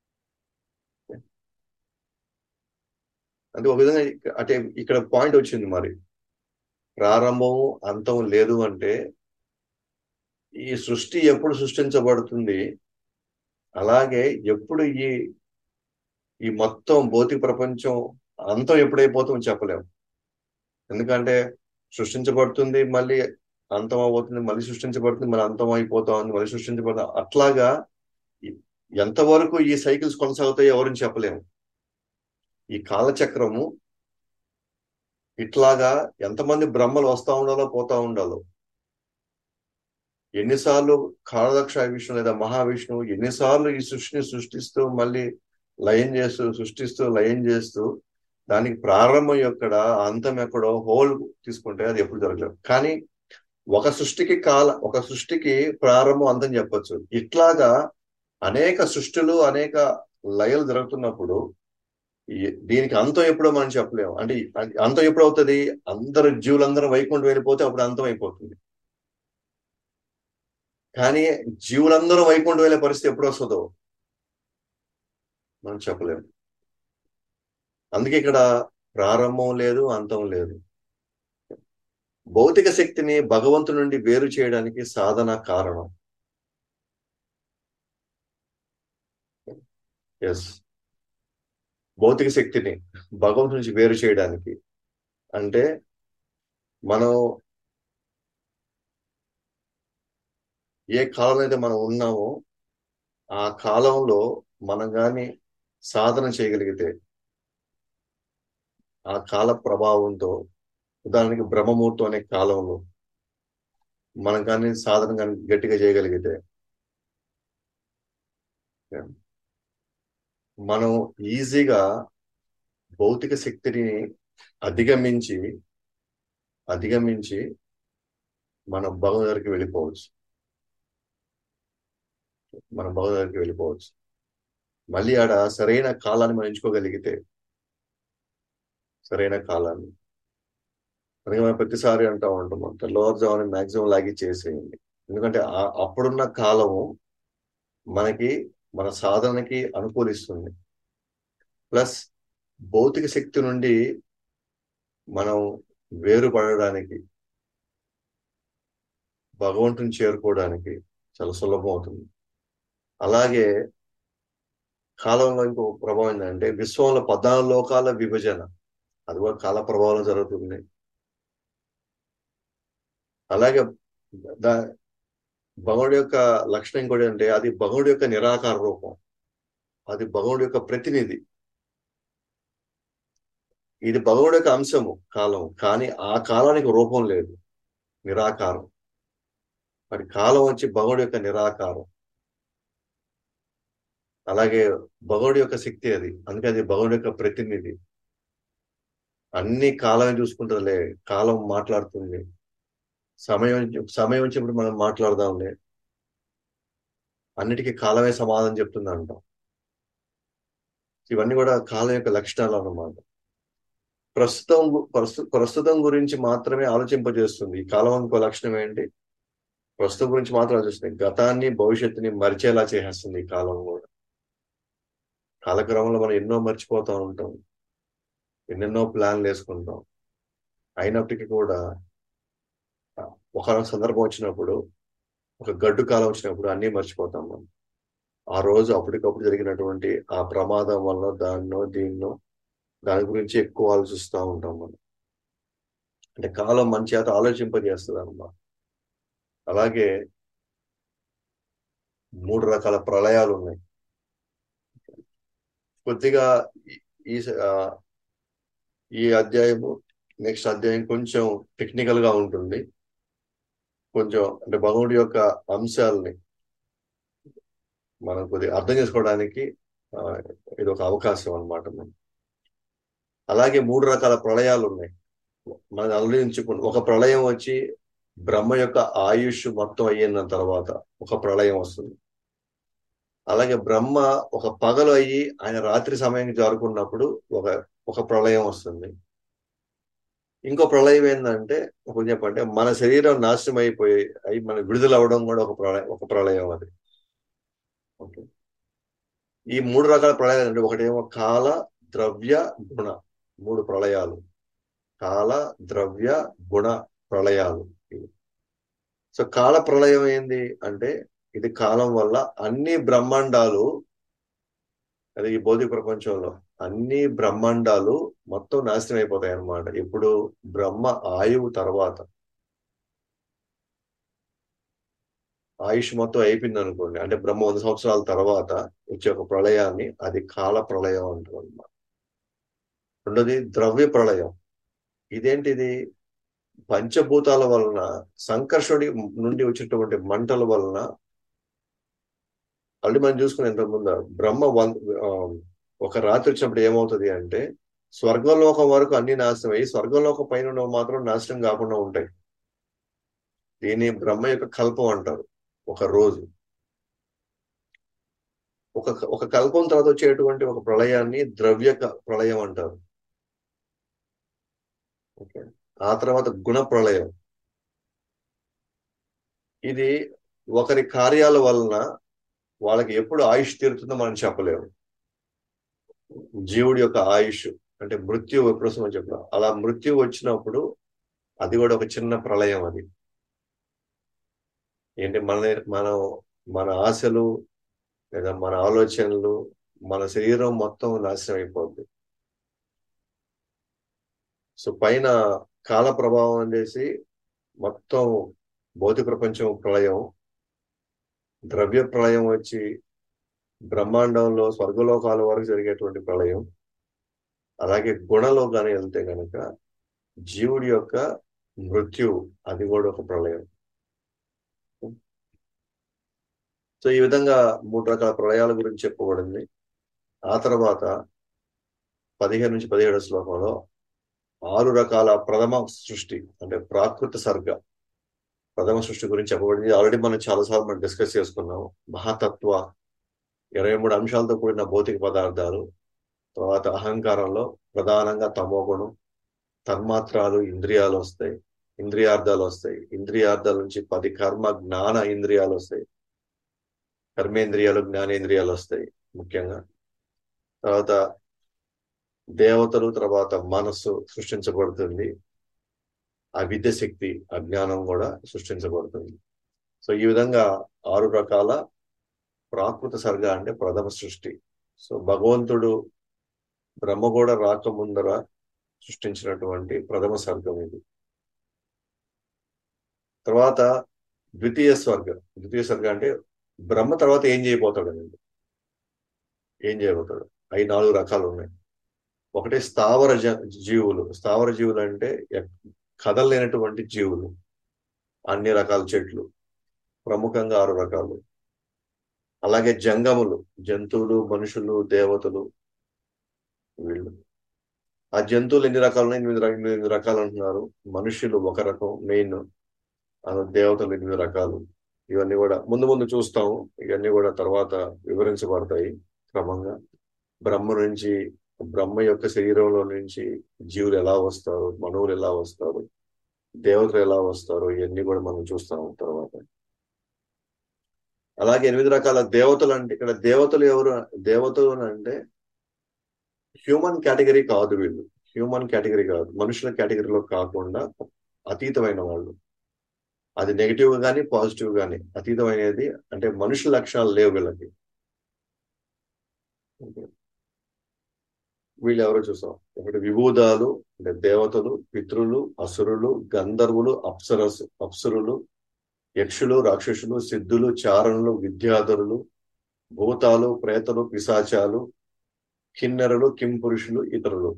అంటే ఒక విధంగా ఇక- అంటే ఇక్కడ పాయింట్ వచ్చింది మరి ప్రారంభం అంతం లేదు అంటే ఈ సృష్టి ఎప్పుడు సృష్టించబడుతుంది అలాగే ఎప్పుడు ఈ ఈ మొత్తం భౌతిక ప్రపంచం అంతం ఎప్పుడైపోతుందో చెప్పలేము ఎందుకంటే సృష్టించబడుతుంది మళ్ళీ అంతం అవుతుంది మళ్ళీ సృష్టించబడుతుంది మళ్ళీ అంతం అయిపోతా ఉంది మళ్ళీ సృష్టించబడుతుంది అట్లాగా ఈ- ఎంతవరకు ఈ సైకిల్స్ కొనసాగుతాయో ఎవరిని చెప్పలేము ఈ కాలచక్రము ఇట్లాగా ఎంతమంది బ్రహ్మలు వస్తా ఉండాలో పోతా ఉండాలో ఎన్నిసార్లు కాలదక్ష విష్ణు లేదా మహావిష్ణువు ఎన్నిసార్లు ఈ సృష్టిని సృష్టిస్తూ మళ్ళీ లయం చేస్తూ సృష్టిస్తూ లయం చేస్తూ దానికి ప్రారంభం ఎక్కడ అంతం ఎక్కడో హోల్ తీసుకుంటే అది ఎప్పుడు జరగలేదు కానీ ఒక సృష్టికి కాల ఒక సృష్టికి ప్రారంభం అంతం చెప్పొచ్చు ఇట్లాగా అనేక సృష్టిలు అనేక లయలు జరుగుతున్నప్పుడు ఈ- దీనికి అంతం ఎప్పుడో మనం చెప్పలేము అంటే ఈ- అంతం ఎప్పుడు అవుతుంది అందరు జీవులందరూ వైకుంఠం వెళ్ళిపోతే అప్పుడు అంతం అయిపోతుంది కానీ జీవులందరూ వైకుంఠం వెళ్ళే పరిస్థితి ఎప్పుడు వస్తుందో మనం చెప్పలేము అందుకే ఇక్కడ ప్రారంభం లేదు అంతం లేదు భౌతిక శక్తిని భగవంతు నుండి వేరు చేయడానికి సాధన కారణం ఎస్ భౌతిక శక్తిని భగవంతు నుంచి వేరు చేయడానికి అంటే మనం ఏ కాలంలో అయితే మనం ఉన్నామో ఆ కాలంలో మనం కానీ సాధన చేయగలిగితే ఆ కాల ప్రభావంతో ఉదాహరణకి బ్రహ్మముహూర్తం అనే కాలంలో మనం కానీ సాధన కానీ గట్టిగా చేయగలిగితే మనం ఈజీగా భౌతిక శక్తిని అధిగమించి అధిగమించి మనం భగవంతు దగ్గరికి వెళ్ళిపోవచ్చు మనం భగవంతు దగ్గరికి వెళ్ళిపోవచ్చు మళ్ళీ ఆడ సరైన కాలాన్ని మనం ఎంచుకోగలిగితే సరైన కాలాన్ని అందుకే మనం ప్రతిసారి అంటా ఉంటాం తెల్లవారుజామున మాక్సిమం లాగి చేసేయండి ఎందుకంటే ఆ- అప్పుడున్న కాలము మనకి మన సాధనకి అనుకూలిస్తుంది ప్లస్ భౌతిక శక్తి నుండి మనం వేరుపడడానికి భగవంతుని చేరుకోవడానికి చాలా సులభం అవుతుంది అలాగే కాలంలో ఇంకో ప్రభావం ఏంటంటే విశ్వంలో పద్నాలుగు లోకాల విభజన అది కూడా కాల ప్రభావం జరుగుతుంది అలాగే దా భగవుడి యొక్క లక్షణం ఇంకోటి అంటే అది భగవుడి యొక్క నిరాకార రూపం అది భగవుడి యొక్క ప్రతినిధి ఇది భగవుడి యొక్క అంశము కాలం కానీ ఆ కాలానికి రూపం లేదు నిరాకారం మరి కాలం వచ్చి భగవుడి యొక్క నిరాకారం అలాగే భగవుడి యొక్క శక్తి అది అందుకే అది భగవుడి యొక్క ప్రతినిధి అన్ని కాలమే చూసుకుంటుందిలే కాలం మాట్లాడుతుంది సమయం సమయం వచ్చినప్పుడు మనం మాట్లాడదాంలే అన్నిటికీ కాలమే సమాధానం చెప్తుంది అంటాం ఇవన్నీ కూడా కాలం యొక్క లక్షణాలు అన్నమాట ప్రస్తుతం గు- ప్రస్తు ప్రస్తుతం గురించి మాత్రమే ఆలోచింపజేస్తుంది ఈ కాలం ఇంకో లక్షణం ఏంటి ప్రస్తుతం గురించి మాత్రం ఆలోచిస్తుంది గతాన్ని భవిష్యత్తుని మరిచేలా చేసేస్తుంది ఈ కాలం కూడా కాలక్రమంలో మనం ఎన్నో మర్చిపోతూ ఉంటాం ఎన్నెన్నో ప్లాన్లు వేసుకుంటాం అయినప్పటికీ కూడా ఒక సందర్భం వచ్చినప్పుడు ఒక గడ్డు కాలం వచ్చినప్పుడు అన్నీ మర్చిపోతాం మనం ఆ రోజు అప్పటికప్పుడు జరిగినటువంటి ఆ ప్రమాదం వల్ల దాన్నో దీన్నో దాని గురించి ఎక్కువ ఆలోచిస్తూ ఉంటాం మనం అంటే కాలం మన చేత ఆలోచింపజేస్తుంది అన్నమాట అలాగే మూడు రకాల ప్రళయాలు ఉన్నాయి కొద్దిగా ఈ- ఈ ఆ, ఈ అధ్యాయము నెక్స్ట్ అధ్యాయం కొంచెం టెక్నికల్ గా ఉంటుంది కొంచెం అంటే భగవుడి యొక్క అంశాలని మనం కొద్దిగా అర్థం చేసుకోవడానికి ఆ, ఇది ఒక అవకాశం అన్నమాట మనం అలాగే మూడు రకాల ప్రళయాలు ఉన్నాయి మనం ఆలోచించుకుంటు ఒక ప్రళయం వచ్చి బ్రహ్మ యొక్క ఆయుష్ మొత్తం అయ్యిన తర్వాత ఒక ప్రళయం వస్తుంది అలాగే బ్రహ్మ ఒక పగలు అయ్యి ఆయన రాత్రి సమయానికి జారుకున్నప్పుడు ఒక ఒక ప్రళయం వస్తుంది ఇంకో ప్రళయం ఏంటంటే ఒక చెప్పంటే మన శరీరం నాశనం అయిపోయి అయి మన విడుదల అవడం కూడా ఒక ప్రళయం ఒక ప్రళయం అది ఓకే ఈ మూడు రకాల ప్రళయాలు అంటే ఒకటేమో కాల ద్రవ్య గుణ మూడు ప్రళయాలు కాల ద్రవ్య గుణ ప్రళయాలు ఇవి. సో కాల ప్రళయం ఏంది అంటే ఇది కాలం వల్ల అన్ని బ్రహ్మాండాలు అది ఈ భౌతిక ప్రపంచంలో అన్ని బ్రహ్మాండాలు మొత్తం నాశనం అయిపోతాయి అన్నమాట ఇప్పుడు బ్రహ్మ ఆయువు తర్వాత ఆయుష్ మొత్తం అయిపోయింది అనుకోండి అంటే బ్రహ్మ వంద సంవత్సరాల తర్వాత వచ్చే ఒక ప్రళయాన్ని అది కాల ప్రళయం అంటారు అన్నమాట రెండోది ద్రవ్య ప్రళయం ఇదేంటిది పంచభూతాల వలన సంకర్షుడి నుండి వచ్చేటువంటి మంటల వలన ఆల్రెడీ మనం చూసుకుని ఇంతకు ముందు బ్రహ్మ వన్ ఆ, ఒక రాత్రి వచ్చినప్పుడు ఏమవుతుంది అంటే స్వర్గలోకం వరకు అన్ని నాశనం అయ్యి స్వర్గలోకం పైన ఉన్నవి మాత్రం నాశనం కాకుండా ఉంటాయి దీన్ని బ్రహ్మ యొక్క కల్పం అంటారు ఒక రోజు ఒక ఒక కల్పం తర్వాత వచ్చేటువంటి ఒక ప్రళయాన్ని ద్రవ్య క- ప్రళయం అంటారు ఓకే ఆ తర్వాత గుణ ప్రళయం ఇది ఒకరి కార్యాల వలన వాళ్ళకి ఎప్పుడు ఆయుష్ తీరుతుందో మనం చెప్పలేము జీవుడి యొక్క ఆయుష్ అంటే మృత్యు ఎప్పుడు వస్తుందో చెప్పలేం అలా మృత్యు వచ్చినప్పుడు అది కూడా ఒక చిన్న ప్రళయం అది ఏంటి మన మనం మన ఆశలు లేదా మన ఆలోచనలు మన శరీరం మొత్తం నాశనం అయిపోద్ది సో పైన కాల ప్రభావం అనేసి మొత్తం భౌతిక ప్రపంచం ప్రళయం ద్రవ్య ప్రళయం వచ్చి బ్రహ్మాండంలో స్వర్గలోకాల వరకు జరిగేటువంటి ప్రళయం అలాగే గుణలో కానీ వెళ్తే గనక జీవుడి యొక్క మృత్యు అది కూడా ఒక ప్రళయం సో ఈ విధంగా మూడు రకాల ప్రళయాల గురించి చెప్పబడింది ఆ తర్వాత పదిహేను నుంచి పదిహేడు శ్లోకంలో ఆరు రకాల ప్రథమ సృష్టి అంటే ప్రాకృత సర్గ ప్రథమ సృష్టి గురించి చెప్పబడింది ఆల్రెడీ మనం చాలాసార్లు మనం డిస్కస్ చేసుకున్నాం మహాతత్వ ఇరవై మూడు అంశాలతో కూడిన భౌతిక పదార్థాలు తర్వాత అహంకారంలో ప్రధానంగా తమోగుణం తన్మాత్రాలు ఇంద్రియాలు వస్తాయి ఇంద్రియార్థాలు వస్తాయి ఇంద్రియార్థాల నుంచి పది కర్మ జ్ఞాన ఇంద్రియాలు వస్తాయి కర్మేంద్రియాలు జ్ఞానేంద్రియాలు వస్తాయి ముఖ్యంగా తర్వాత దేవతలు తర్వాత మనస్సు సృష్టించబడుతుంది ఆ విద్య శక్తి అజ్ఞానం కూడా సృష్టించబడుతుంది సో ఈ విధంగా ఆరు రకాల ప్రాకృత సర్గ అంటే ప్రథమ సృష్టి సో భగవంతుడు బ్రహ్మ కూడా రాకముందర సృష్టించినటువంటి ప్రథమ సర్గం ఇది తర్వాత ద్వితీయ స్వర్గ ద్వితీయ స్వర్గ అంటే బ్రహ్మ తర్వాత ఏం చేయబోతాడు అనేది ఏం చేయబోతాడు అవి నాలుగు రకాలు ఉన్నాయి ఒకటి స్థావర జ- జీవులు స్థావర జీవులు అంటే ఎక్- కదలలేనటువంటి జీవులు అన్ని రకాల చెట్లు ప్రముఖంగా ఆరు రకాలు అలాగే జంగములు జంతువులు మనుషులు దేవతలు వీళ్ళు ఆ జంతువులు ఎన్ని రకాలు ఉన్నాయి ఎనిమిది ర- ఎనిమిది రకాలు అంటున్నారు మనుషులు ఒక రకం మెయిన్ దేవతలు ఎనిమిది రకాలు ఇవన్నీ కూడా ముందు ముందు చూస్తాము ఇవన్నీ కూడా తర్వాత వివరించబడతాయి క్రమంగా బ్రహ్మ నుంచి బ్రహ్మ యొక్క శరీరంలో నుంచి జీవులు ఎలా వస్తారు మనువులు ఎలా వస్తారు దేవతలు ఎలా వస్తారు ఇవన్నీ కూడా మనం చూస్తాము తర్వాత అలాగే ఎనిమిది రకాల దేవతలు అంటే ఇక్కడ దేవతలు ఎవరు దేవతలు అని అంటే హ్యూమన్ కేటగిరీ కాదు వీళ్ళు హ్యూమన్ కేటగిరీ కాదు మనుషుల కేటగిరీలో కాకుండా అతీతమైన వాళ్ళు అది నెగిటివ్ గానీ పాజిటివ్ గానీ అతీతమైనది అంటే మనుషుల లక్షణాలు లేవు వీళ్ళకి వీళ్ళు ఎవరో చూసాం ఒకటి విభూదాలు అంటే దేవతలు పితృలు అసురులు గంధర్వులు అప్సరసు అప్సరులు యక్షులు రాక్షసులు సిద్ధులు చారణులు విద్యాధరులు భూతాలు ప్రేతలు పిశాచాలు కిన్నెరలు కింపురుషులు ఇతరులు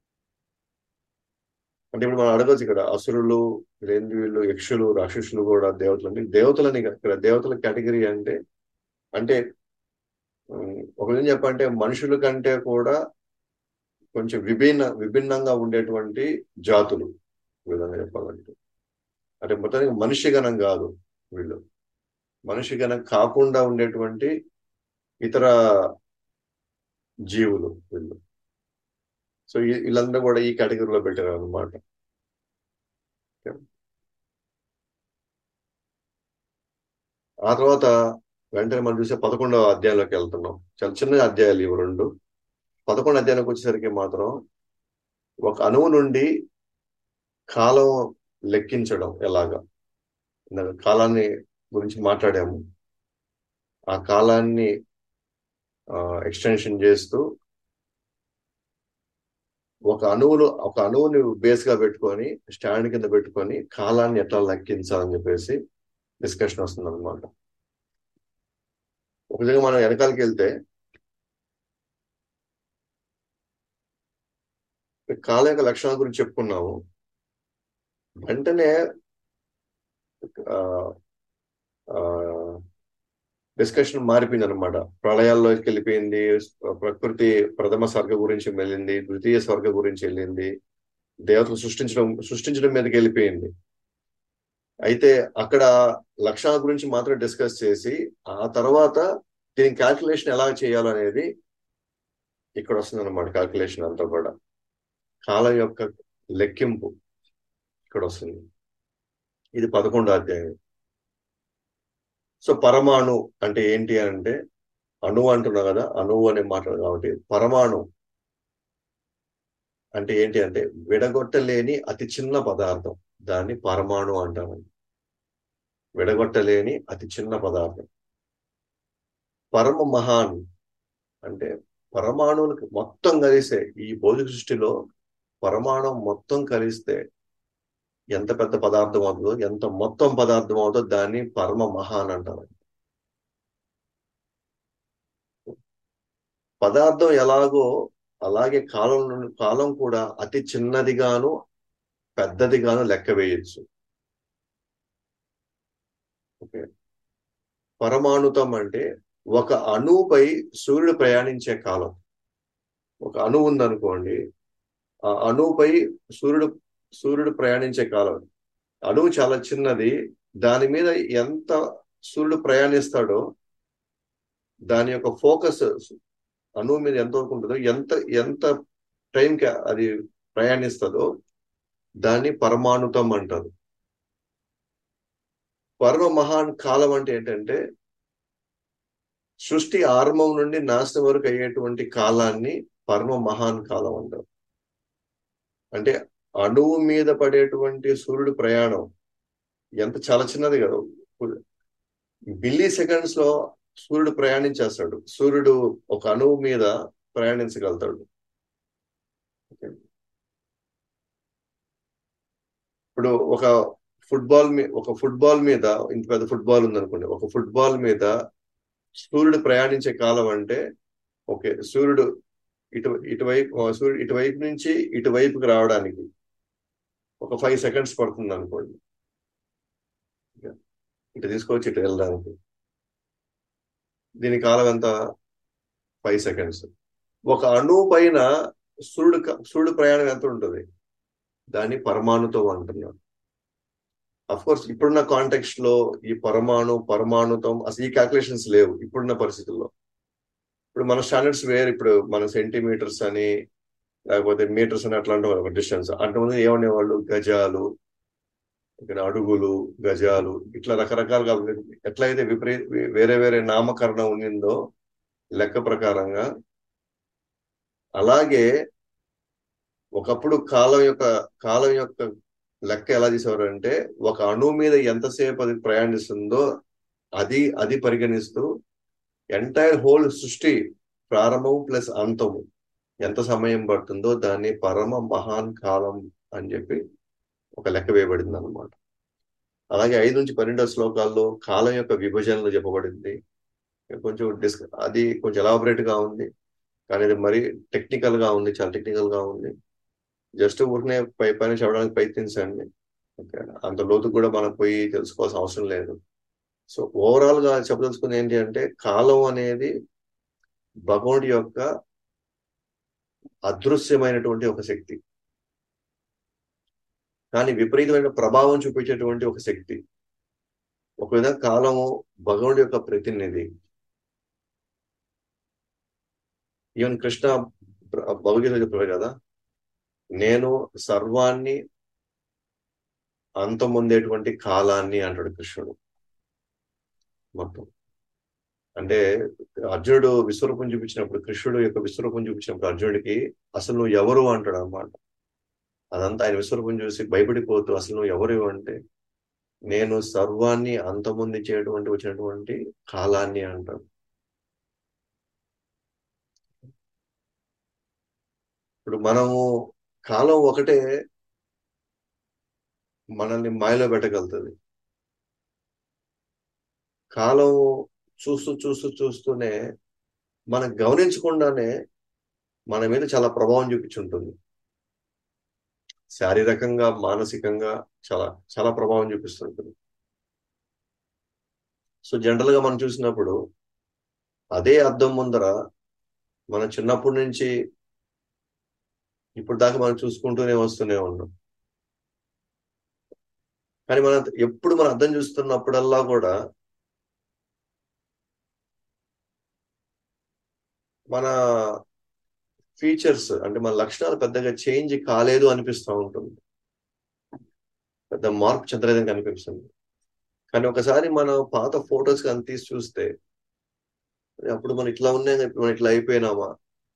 అంటే ఇప్పుడు మనం అడగచ్చు ఇక్కడ అసురులు లేని వీళ్ళు యక్షులు రాక్షసులు కూడా దేవతలు అంటే దేవతలని కాదు. ఇక్కడ దేవతల కేటగిరీ అంటే అంటే ఉమ్, ఒక విధంగా చెప్పంటే మనుషుల కంటే కూడా కొంచెం విభిన్న విభిన్నంగా ఉండేటువంటి జాతులు ఈ విధంగా చెప్పాలంటే అంటే మొత్తానికి మనిషి గణం కాదు వీళ్ళు మనిషి గణం కాకుండా ఉండేటువంటి ఇతర జీవులు వీళ్ళు సో ఈ- వీళ్ళందరూ కూడా ఈ కేటగిరీలో పెట్టారు అనమాట ఆ తర్వాత వెంటనే మనం చూసే పదకొండవ అధ్యాయంలోకి వెళ్తున్నాం చాలా చిన్న అధ్యాయాలు ఇవి రెండు పదకొండు అధ్యాయానికి వచ్చేసరికి మాత్రం ఒక అణువు నుండి కాలం లెక్కించడం ఎలాగా ఇందాక కాలాన్ని గురించి మాట్లాడాము ఆ కాలాన్ని ఎక్స్టెన్షన్ చేస్తూ ఒక అణువులు ఒక అణువుని బేస్ గా పెట్టుకొని స్టాండ్ కింద పెట్టుకొని కాలాన్ని ఎట్లా లెక్కించాలని చెప్పేసి డిస్కషన్ వస్తుంది అనమాట ఒక విధంగా మనం వెనకాలకి వెళ్తే కాలం యొక్క లక్షణాల గురించి చెప్పుకున్నాము వెంటనే డిస్కషన్ మారిపోయింది అనమాట ప్రళయాల్లోకి వెళ్ళిపోయింది ప్రకృతి ప్రథమ స్వర్గ గురించి వెళ్ళింది ద్వితీయ స్వర్గ గురించి వెళ్ళింది దేవతలు సృష్టించడం సృష్టించడం మీదకి వెళ్ళిపోయింది అయితే అక్కడ లక్షణాల గురించి మాత్రం డిస్కస్ చేసి ఆ తర్వాత దీని క్యాల్కులేషన్ ఎలా చేయాలనేది ఇక్కడ వస్తుంది అనమాట క్యాల్కులేషన్ అంతా కూడా కాలం యొక్క లెక్కింపు ఇక్కడ వస్తుంది ఇది పదకొండో అధ్యాయం సో పరమాణు అంటే ఏంటి అంటే అణువు అంటున్నాం కదా అణువు అనే మాట కాబట్టి పరమాణు అంటే ఏంటి అంటే విడగొట్టలేని అతి చిన్న పదార్థం దాన్ని పరమాణు అంటారు విడగొట్టలేని అతి చిన్న పదార్థం పరమ మహాన్ అంటే పరమాణువులకు మొత్తం కలిసే ఈ భౌతిక సృష్టిలో పరమాణం మొత్తం కలిస్తే ఎంత పెద్ద పదార్థం అవుతుందో ఎంత మొత్తం పదార్థం అవుతుందో దాన్ని పరమ మహాన్ అంటారు పదార్థం ఎలాగో అలాగే కాలం నుండి కాలం కూడా అతి చిన్నదిగాను పెద్దదిగాను లెక్క వేయచ్చు ఓకే పరమాణుతం అంటే ఒక అణువుపై సూర్యుడు ప్రయాణించే కాలం ఒక అణువు ఉందనుకోండి ఆ అణువుపై సూర్యుడు సూర్యుడు ప్రయాణించే కాలం అణువు చాలా చిన్నది దాని మీద ఎంత సూర్యుడు ప్రయాణిస్తాడో దాని యొక్క ఫోకస్ అణువు మీద ఎంత వరకు ఉంటుందో ఎంత ఎంత టైంకి అది ప్రయాణిస్తుందో దాన్ని పరమాణుతం అంటారు పరమ మహాన్ కాలం అంటే ఏంటంటే సృష్టి ఆరంభం నుండి నాశనం వరకు అయ్యేటువంటి కాలాన్ని పరమ మహాన్ కాలం అంటారు అంటే అణువు మీద పడేటువంటి సూర్యుడు ప్రయాణం ఎంత చాలా చిన్నది కదా మిల్లీ సెకండ్స్ లో సూర్యుడు ప్రయాణించేస్తాడు సూర్యుడు ఒక అణువు మీద ప్రయాణించగలుగుతాడు ఇప్పుడు ఒక ఫుట్బాల్ మీ ఒక ఫుట్బాల్ మీద ఇంత పెద్ద ఫుట్బాల్ ఉందనుకోండి ఒక ఫుట్బాల్ మీద సూర్యుడు ప్రయాణించే కాలం అంటే ఓకే సూర్యుడు ఇటు ఇటువైపు సూర్యుడు ఇటువైపు నుంచి ఇటువైపుకి రావడానికి ఒక ఫైవ్ సెకండ్స్ పడుతుంది అనుకోండి ఇటు తీసుకొచ్చి ఇటు వెళ్ళడానికి దీని కాలం ఎంత ఫైవ్ సెకండ్స్ ఒక అణువు పైన సూర్యుడు సూర్యుడు ప్రయాణం ఎంత ఉంటుంది దాన్ని పరమాణుతో అంటున్నారు అఫ్ కోర్స్ ఇప్పుడున్న కాంటెక్స్ట్ లో ఈ పరమాణు పరమాణుతం అసలు ఈ క్యాల్కులేషన్స్ లేవు ఇప్పుడున్న పరిస్థితుల్లో ఇప్పుడు మన స్టాండర్డ్స్ వేరు ఇప్పుడు మన సెంటీమీటర్స్ అని లేకపోతే మీటర్స్ అని అట్లా ఒక డిస్టెన్స్ అంతకుముందు ఏమనేవాళ్ళు గజాలు ఇక్కడ అడుగులు గజాలు ఇట్లా రకరకాలుగా ఎట్లయితే విపరీత వేరే వేరే నామకరణం ఉన్నిందో లెక్క ప్రకారంగా అలాగే ఒకప్పుడు కాలం యొక్క కాలం యొక్క లెక్క ఎలా తీసేవారు అంటే ఒక అణువు మీద ఎంతసేపు అది ప్రయాణిస్తుందో అది అది పరిగణిస్తూ ఎంటైర్ హోల్ సృష్టి ప్రారంభం ప్లస్ అంతము ఎంత సమయం పడుతుందో దాన్ని పరమ మహాన్ కాలం అని చెప్పి ఒక లెక్క వేయబడింది అనమాట అలాగే ఐదు నుంచి పన్నెండో శ్లోకాల్లో కాలం యొక్క విభజనలు చెప్పబడింది కొంచెం డిస్ అది కొంచెం ఎలాబరేట్ గా ఉంది కానీ అది మరీ టెక్నికల్ గా ఉంది చాలా టెక్నికల్ గా ఉంది జస్ట్ ఊరినే పై పైన చెప్పడానికి ప్రయత్నించండి ఓకే అంత లోతు కూడా మనం పోయి తెలుసుకోవాల్సిన అవసరం లేదు సో ఓవరాల్ గా చెప్పదలుచుకుంది ఏంటి అంటే కాలం అనేది భగవంతుడి యొక్క అదృశ్యమైనటువంటి ఒక శక్తి కానీ విపరీతమైన ప్రభావం చూపించేటువంటి ఒక శక్తి ఒక విధంగా కాలము భగవుడి యొక్క ప్రతినిధి ఈవెన్ కృష్ణ భగవద్గీత చెప్పారు కదా నేను సర్వాన్ని అంతమొందేటువంటి కాలాన్ని అంటాడు కృష్ణుడు మొత్తం అంటే అర్జునుడు విశ్వరూపం చూపించినప్పుడు కృష్ణుడు యొక్క విశ్వరూపం చూపించినప్పుడు అర్జునుడికి అసలు నువ్వు ఎవరు అంటాడు అనమాట అదంతా ఆయన విశ్వరూపం చూసి భయపడిపోతూ అసలు నువ్వు ఎవరు అంటే నేను సర్వాన్ని అంతమొంది చేయటువంటి వచ్చినటువంటి కాలాన్ని అంటాడు ఇప్పుడు మనము కాలం ఒకటే మనల్ని మాయలో పెట్టగలుగుతుంది కాలం చూస్తూ చూస్తూ చూస్తూనే మనం గమనించకుండానే మన మీద చాలా ప్రభావం చూపించుంటుంది శారీరకంగా మానసికంగా చాలా చాలా ప్రభావం చూపిస్తుంటుంది సో జనరల్ గా మనం చూసినప్పుడు అదే అద్దం ముందర మన చిన్నప్పటి నుంచి ఇప్పుడు దాకా మనం చూసుకుంటూనే వస్తూనే ఉన్నాం కానీ మనం ఎప్పుడు మనం అర్థం చూస్తున్నప్పుడల్లా కూడా మన ఫీచర్స్ అంటే మన లక్షణాలు పెద్దగా చేంజ్ కాలేదు అనిపిస్తూ ఉంటుంది పెద్ద మార్పు చెందలేదని కనిపిస్తుంది కానీ ఒకసారి మన పాత ఫొటోస్ కానీ తీసి చూస్తే అప్పుడు మనం ఇట్లా ఉన్నాయి ఇప్పుడు మనం ఇట్లా అయిపోయినామా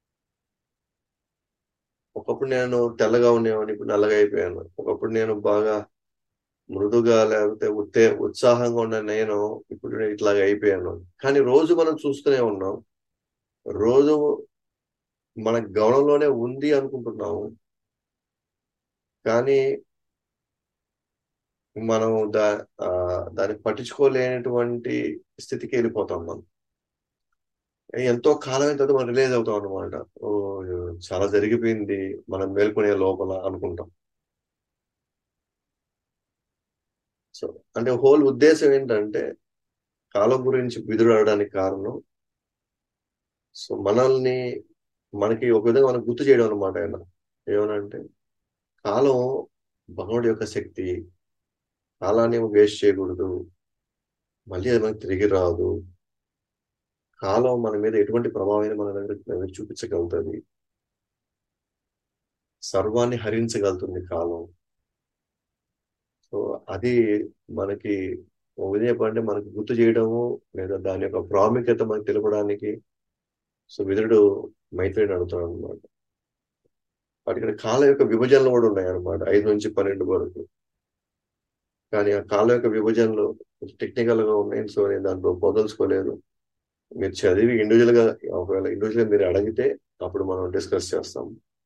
ఒకప్పుడు నేను తెల్లగా ఉండేవాడిని ఇప్పుడు నల్లగా అయిపోయాను ఒకప్పుడు నేను బాగా మృదుగా లేకపోతే ఉత్తే ఉత్సాహంగా ఉన్న నేను ఇప్పుడు నేను ఇట్లాగా అయిపోయాను కానీ రోజు మనం చూస్తూనే ఉన్నాం రోజు మన గమనంలోనే ఉంది అనుకుంటున్నాము కానీ మనం దా దాన్ని పట్టించుకోలేనటువంటి స్థితికి వెళ్ళిపోతాం మనం ఎంతో కాలం అయిన తర్వాత మనం రిలీజ్ అవుతాం అనమాట ఓ చాలా జరిగిపోయింది మనం మేల్కొనే లోపల అనుకుంటాం సో అంటే హోల్ ఉద్దేశం ఏంటంటే కాలం గురించి బిదురాడడానికి కారణం సో మనల్ని మనకి ఒక విధంగా మనకు గుర్తు చేయడం అనమాట ఆయన ఏమనంటే కాలం భగవుడి యొక్క శక్తి కాలాన్ని వేస్ట్ చేయకూడదు మళ్ళీ అది మనకి తిరిగి రాదు కాలం మన మీద ఎటువంటి ప్రభావం మన దగ్గర చూపించగలుగుతుంది సర్వాన్ని హరించగలుగుతుంది కాలం సో అది మనకి చెప్పంటే మనకు గుర్తు చేయడము లేదా దాని యొక్క ప్రాముఖ్యత మనకు తెలపడానికి సో విదురుడు మైత్రిని అడుగుతాడు అనమాట వాటి ఇక్కడ కాలం యొక్క విభజనలు కూడా ఉన్నాయి అనమాట ఐదు నుంచి పన్నెండు వరకు కానీ ఆ కాలం యొక్క విభజనలు టెక్నికల్ గా ఉన్నాయి సో నేను దాంట్లో పొదలుచుకోలేదు మీరు చదివి ఇండివిజువల్ గా ఒకవేళ ఇండివిజువల్ మీరు అడిగితే అప్పుడు మనం డిస్కస్ చేస్తాం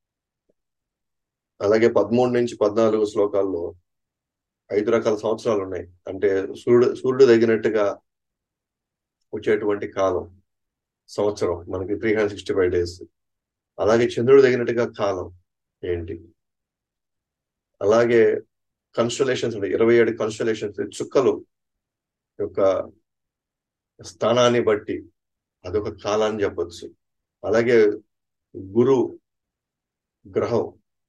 అలాగే పదమూడు నుంచి పద్నాలుగు శ్లోకాల్లో ఐదు రకాల సంవత్సరాలు ఉన్నాయి అంటే సూర్యుడు సూర్యుడు తగినట్టుగా వచ్చేటువంటి కాలం సంవత్సరం మనకి three hundred sixty five days అలాగే చంద్రుడు తగినట్టుగా కాలం ఏంటి అలాగే కన్స్టలేషన్స్ ఉంటాయి ఇరవై ఏడు కన్స్టలేషన్స్ చుక్కలు యొక్క స్థానాన్ని బట్టి అదొక కాలాన్ని చెప్పొచ్చు అలాగే గురు గ్రహం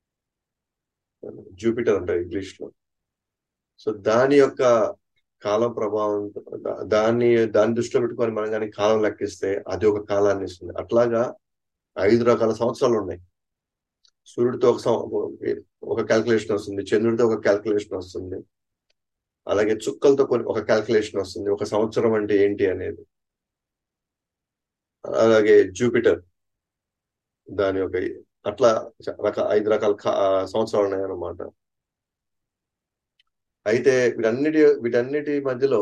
జూపిటర్ అంటారు ఇంగ్లీష్ లో సో దాని యొక్క కాలం ప్రభావం దాన్ని దాన్ని దృష్టిలో పెట్టుకొని మనం కానీ కాలం లెక్కిస్తే అది ఒక కాలాన్ని ఇస్తుంది అట్లాగా ఐదు రకాల సంవత్సరాలు ఉన్నాయి సూర్యుడితో ఒక ఒక క్యాల్కులేషన్ వస్తుంది చంద్రుడితో ఒక క్యాల్కులేషన్ వస్తుంది అలాగే చుక్కలతో కొన్ని ఒక క్యాల్కులేషన్ వస్తుంది ఒక సంవత్సరం అంటే ఏంటి అనేది అలాగే జూపిటర్ దాని ఒక అట్లా రక ఐదు రకాల సంవత్సరాలు ఉన్నాయన్నమాట అయితే వీటన్నిటి వీటన్నిటి మధ్యలో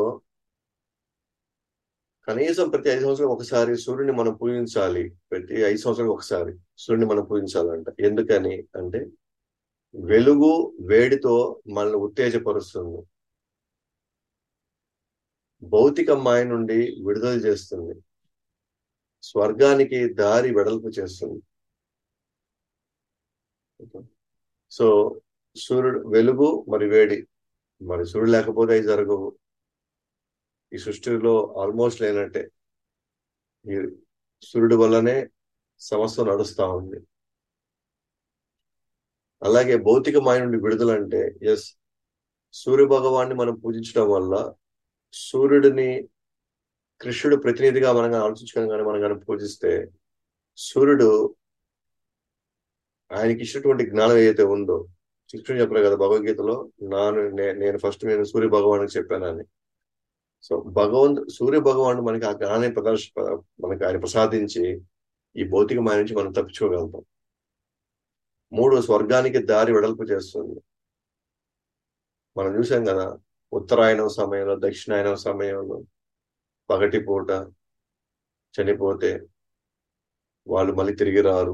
కనీసం ప్రతి ఐదు సంవత్సరాలు ఒకసారి సూర్యుని మనం పూజించాలి ప్రతి ఐదు సంవత్సరాలు ఒకసారి సూర్యుని మనం పూజించాలంట ఎందుకని అంటే వెలుగు వేడితో మనల్ని ఉత్తేజపరుస్తుంది భౌతిక మాయ నుండి విడుదల చేస్తుంది స్వర్గానికి దారి వెడల్పు చేస్తుంది సో సూర్యుడు వెలుగు మరి వేడి మరి సూర్యుడు లేకపోతే అవి జరగవు ఈ సృష్టిలో ఆల్మోస్ట్ లేనట్టే ఈ సూర్యుడు వల్లనే సమస్య నడుస్తా ఉంది అలాగే భౌతిక మాయ నుండి విడుదల అంటే ఎస్ సూర్య భగవాన్ని మనం పూజించడం వల్ల సూర్యుడిని కృష్ణుడు ప్రతినిధిగా మనం ఆలోచించుకొని కానీ మనం కానీ పూజిస్తే సూర్యుడు ఆయనకి ఇచ్చినటువంటి జ్ఞానం ఏదైతే ఉందో కృష్ణుడు చెప్పారు కదా భగవద్గీతలో నాను నే- నేను ఫస్ట్ నేను సూర్య భగవానికి చెప్పానని సో భగవంత్ సూర్య భగవానుడు మనకి ఆ జ్ఞానాన్ని ప్రదర్శ మనకి ఆయన ప్రసాదించి ఈ భౌతిక మాయ నుంచి మనం తప్పించుకోగలుగుతాం మూడు స్వర్గానికి దారి వెడల్పు చేస్తుంది మనం చూసాం కదా ఉత్తరాయణం సమయంలో దక్షిణాయనం సమయంలో పగటి పూట చనిపోతే వాళ్ళు మళ్ళీ తిరిగి రారు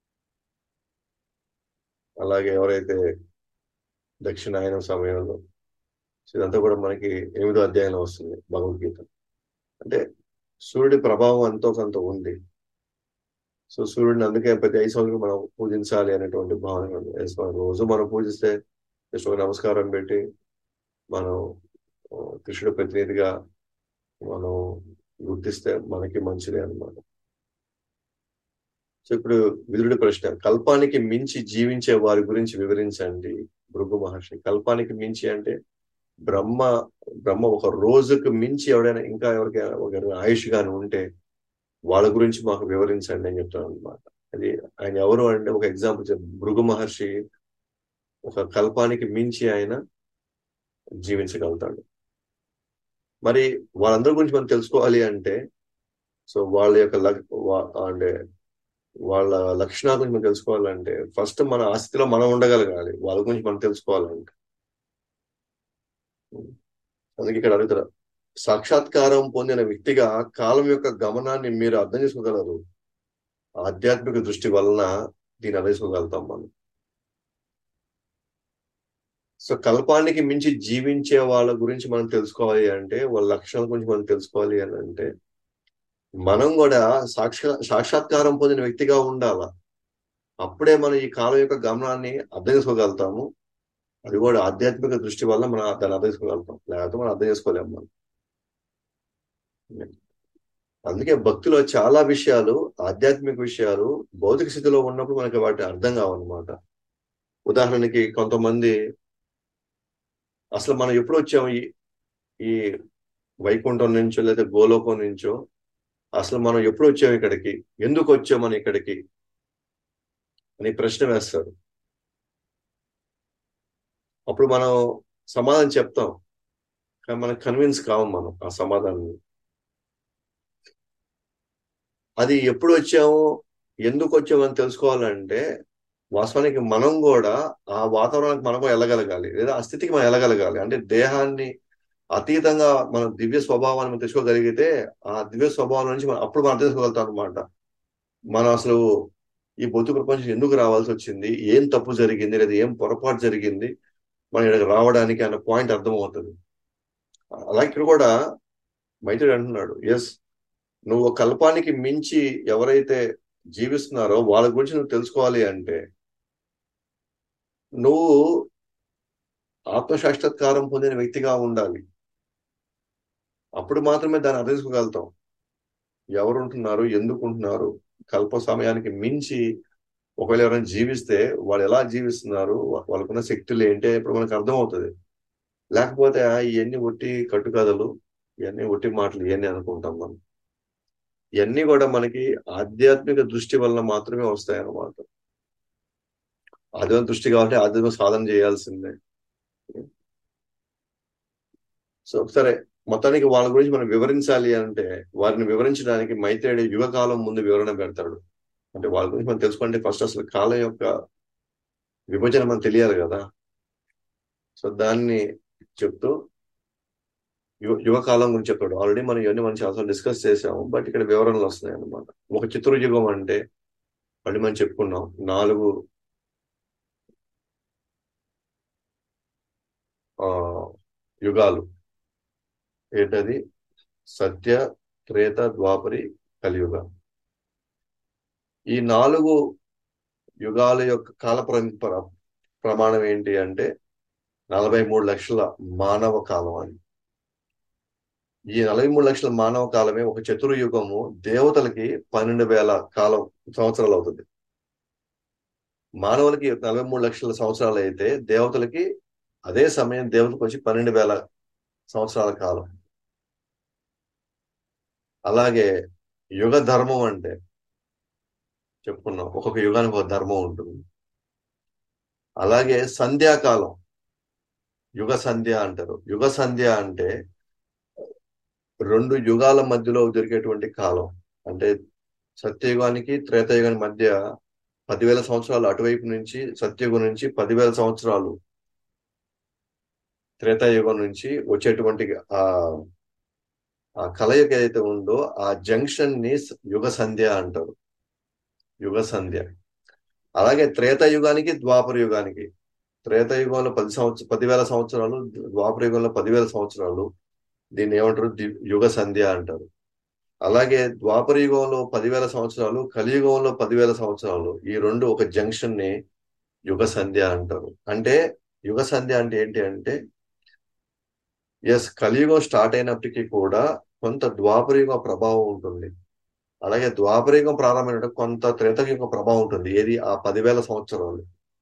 అలాగే ఎవరైతే దక్షిణాయనం సమయంలో సో ఇదంతా కూడా మనకి ఎనిమిదో అధ్యాయంలో వస్తుంది భగవద్గీత అంటే సూర్యుడి ప్రభావం ఎంతో కొంత ఉంది సో సూర్యుడిని అందుకే ప్రతి ఐదు సంవత్సరం మనం పూజించాలి అనేటువంటి భావన ఉంది. Yes, మనం రోజు మనం పూజిస్తే జస్ట్ ఒక నమస్కారం పెట్టి మనం ఆ, కృష్ణుడి ప్రతినిధిగా మనం గుర్తిస్తే మనకి మంచిదే అన్నమాట సో ఇప్పుడు విదురుడి ప్రశ్న కల్పానికి మించి జీవించే వారి గురించి వివరించండి భృగు మహర్షి కల్పానికి మించి అంటే బ్రహ్మ బ్రహ్మ ఒక రోజుకు మించి ఎవడైనా ఇంకా ఎవరికైనా ఒక ఆయుష్ గాని ఉంటే వాళ్ళ గురించి మాకు వివరించండి అని చెప్తాను అనమాట అది ఆయన ఎవరు అంటే ఒక ఎగ్జాంపుల్ చెప్ భృగు మహర్షి ఒక కల్పానికి మించి ఆయన జీవించగలుగుతాడు మరి వాళ్ళందరి గురించి మనం తెలుసుకోవాలి అంటే సో వాళ్ళ యొక్క లక్- వా- అంటే వాళ్ళ లక్షణాల గురించి మనం తెలుసుకోవాలంటే ఫస్ట్ మన ఆస్తిలో మనం ఉండగలగాలి వాళ్ళ గురించి మనం తెలుసుకోవాలంటే అందుకే ఇక్కడ అడుగుతారు సాక్షాత్కారం పొందిన వ్యక్తిగా కాలం యొక్క గమనాన్ని మీరు అర్థం చేసుకోగలరు ఆధ్యాత్మిక దృష్టి వలన దీన్ని అర్థం చేసుకోగలుగుతాం మనం సో కల్పానికి మించి జీవించే వాళ్ళ గురించి మనం తెలుసుకోవాలి అంటే వాళ్ళ లక్షణాల గురించి మనం తెలుసుకోవాలి అని అంటే మనం కూడా సాక్షా సాక్షాత్కారం పొందిన వ్యక్తిగా ఉండాల అప్పుడే మనం ఈ కాలం యొక్క గమనాన్ని అర్థం చేసుకోగలుగుతాము అది కూడా ఆధ్యాత్మిక దృష్టి వల్ల మనం దాన్ని అర్థం చేసుకోగలుగుతాం లేకపోతే మనం అర్థం చేసుకోలేము మనం అందుకే భక్తిలో చాలా విషయాలు ఆధ్యాత్మిక విషయాలు భౌతిక స్థితిలో ఉన్నప్పుడు మనకి వాటి అర్థం కావన్నమాట ఉదాహరణకి కొంతమంది అసలు మనం ఎప్పుడు వచ్చాము ఈ ఈ వైకుంఠం నుంచో లేదా గోలోకం నుంచో అసలు మనం ఎప్పుడు వచ్చాము ఇక్కడికి ఎందుకు వచ్చాం మనం ఇక్కడికి అని ప్రశ్న వేస్తారు అప్పుడు మనం సమాధానం చెప్తాం కానీ మనకు కన్విన్స్ కావం మనం ఆ సమాధానం అది ఎప్పుడు వచ్చాము ఎందుకు వచ్చామని తెలుసుకోవాలంటే వాస్తవానికి మనం కూడా ఆ వాతావరణానికి మనం కూడా వెళ్ళగలగాలి లేదా ఆ స్థితికి మనం వెళ్ళగలగాలి అంటే దేహాన్ని అతీతంగా మన దివ్య స్వభావాన్ని మనం తెచ్చుకోగలిగితే ఆ దివ్య స్వభావం నుంచి మనం అప్పుడు మనం తెలుసుకోగలుగుతాం అనమాట మనం అసలు ఈ బొత్తు ప్రపంచం ఎందుకు రావాల్సి వచ్చింది ఏం తప్పు జరిగింది లేదా ఏం పొరపాటు జరిగింది మనం ఇక్కడికి రావడానికి అన్న పాయింట్ అర్థమవుతుంది అలాగే ఇక్కడ కూడా మైత్రుడు అంటున్నాడు ఎస్ నువ్వు కల్పానికి మించి ఎవరైతే జీవిస్తున్నారో వాళ్ళ గురించి నువ్వు తెలుసుకోవాలి అంటే నువ్వు ఆత్మసాక్షాత్కారం పొందిన వ్యక్తిగా ఉండాలి అప్పుడు మాత్రమే దాన్ని అర్థం చేసుకోగలుగుతాం ఎవరు ఉంటున్నారు ఎందుకు ఉంటున్నారు కల్ప సమయానికి మించి ఒకవేళ ఎవరైనా జీవిస్తే వాళ్ళు ఎలా జీవిస్తున్నారు వా- వాళ్ళకున్న శక్తులు ఏంటి ఇప్పుడు మనకు అర్థమవుతుంది లేకపోతే "ఆ, ఇవన్నీ ఒట్టి కట్టుకథలు ఇవన్నీ ఒట్టి మాటలు ఇవన్నీ అనుకుంటాం మనం ఇవన్నీ కూడా మనకి ఆధ్యాత్మిక దృష్టి వల్ల మాత్రమే వస్తాయి అన్నమాట ఆధ్యాత్మిక దృష్టి కావాలంటే ఆధ్యాత్మిక సాధన చేయాల్సిందే సో సరే మొత్తానికి వాళ్ళ గురించి మనం వివరించాలి అంటే వారిని వివరించడానికి మైత్రేయుడు యుగకాలం ముందు వివరణ పెడతాడు అంటే వాళ్ళ గురించి మనం తెలుసుకుంటే ఫస్ట్ అసలు కాలం యొక్క విభజన మనకు తెలియాలి కదా సో దాన్ని చెప్తూ యువ యువకాలం గురించి చెప్పాడు ఆల్రెడీ మనం ఇవన్నీ మనం చాలా డిస్కస్ చేసాము బట్ ఇక్కడ వివరణలు వస్తున్నాయి అన్నమాట ఒక చతుర్యుగం అంటే మళ్ళీ మనం చెప్పుకున్నాం నాలుగు ఆ యుగాలు ఏంటది సత్య త్రేత ద్వాపరి కలియుగ ఈ నాలుగు యుగాల యొక్క కాల పరంపర ప్రమాణం ఏంటి అంటే నలభై మూడు లక్షల మానవ కాలం అని ఈ నలభై మూడు లక్షల మానవ కాలమే ఒక చతుర్యుగము దేవతలకి పన్నెండు వేల కాలం సంవత్సరాలు అవుతుంది మానవులకి నలభై మూడు లక్షల సంవత్సరాలు అయితే దేవతలకి అదే సమయం దేవతలకు వచ్చి పన్నెండు వేల సంవత్సరాల కాలం అలాగే యుగ ధర్మం అంటే చెప్పుకున్నాం ఒక్కొక్క యుగానికి ఒక ధర్మం ఉంటుంది అలాగే సంధ్యాకాలం యుగ సంధ్య అంటారు యుగ సంధ్య అంటే రెండు యుగాల మధ్యలో దొరికేటువంటి కాలం అంటే సత్యయుగానికి త్రేతయుగానికి మధ్య పదివేల సంవత్సరాలు అటువైపు నుంచి సత్యయుగం నుంచి పదివేల సంవత్సరాలు త్రేతాయుగం నుంచి వచ్చేటువంటి ఆ ఆ కలయిక ఏదైతే ఉందో ఆ జంక్షన్ ని యుగ సంధ్య అంటారు యుగ సంధ్య అలాగే త్రేతాయుగానికి ద్వాపర యుగానికి త్రేతాయుగంలో పది సంవత్సరం పదివేల సంవత్సరాలు ద్వాపర యుగంలో పదివేల సంవత్సరాలు దీన్ని ఏమంటారు ది- యుగ సంధ్య అంటారు అలాగే ద్వాపర యుగంలో పదివేల సంవత్సరాలు కలియుగంలో పదివేల సంవత్సరాలు ఈ రెండు ఒక జంక్షన్ ని యుగ సంధ్య అంటారు అంటే యుగ సంధ్య అంటే ఏంటి అంటే ఎస్ కలియుగం స్టార్ట్ అయినప్పటికీ కూడా కొంత ద్వాపరయుగ ప్రభావం ఉంటుంది అలాగే ద్వాపరయుగం ప్రారంభమైన కొంత త్రేతయుగ ప్రభావం ఉంటుంది ఏది ఆ పదివేల సంవత్సరాలు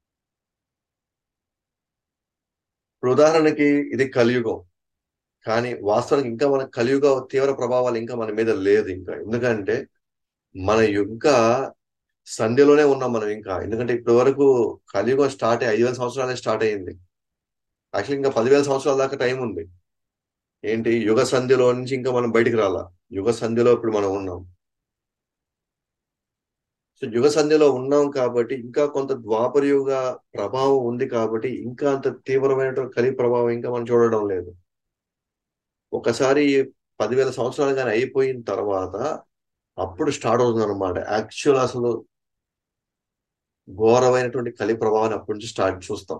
ఇప్పుడు ఉదాహరణకి ఇది కలియుగం కానీ వాస్తవానికి ఇంకా మన కలియుగ తీవ్ర ప్రభావాలు ఇంకా మన మీద లేదు ఇంకా ఎందుకంటే మన ఇంకా సంధ్యలోనే ఉన్నాం మనం ఇంకా ఎందుకంటే ఇప్పటి వరకు కలియుగం స్టార్ట్ అయ్యి ఐదు వేల సంవత్సరాలే స్టార్ట్ అయ్యింది యాక్చువల్లీ ఇంకా పదివేల సంవత్సరాల దాకా టైం ఉంది ఏంటి యుగ సంధ్యలో నుంచి ఇంకా మనం బయటికి రాలా యుగ సంధ్యలో ఇప్పుడు మనం ఉన్నాం సో యుగ సంధ్యలో ఉన్నాం కాబట్టి ఇంకా కొంత ద్వాపర యుగ ప్రభావం ఉంది కాబట్టి ఇంకా అంత తీవ్రమైనటువంటి కలి ప్రభావం ఇంకా మనం చూడడం లేదు ఒకసారి పదివేల సంవత్సరాలు కానీ అయిపోయిన తర్వాత అప్పుడు స్టార్ట్ అవుతుంది అనమాట యాక్చువల్ అసలు ఘోరమైనటువంటి కలి ప్రభావాన్ని అప్పటి నుంచి స్టార్ట్ చూస్తాం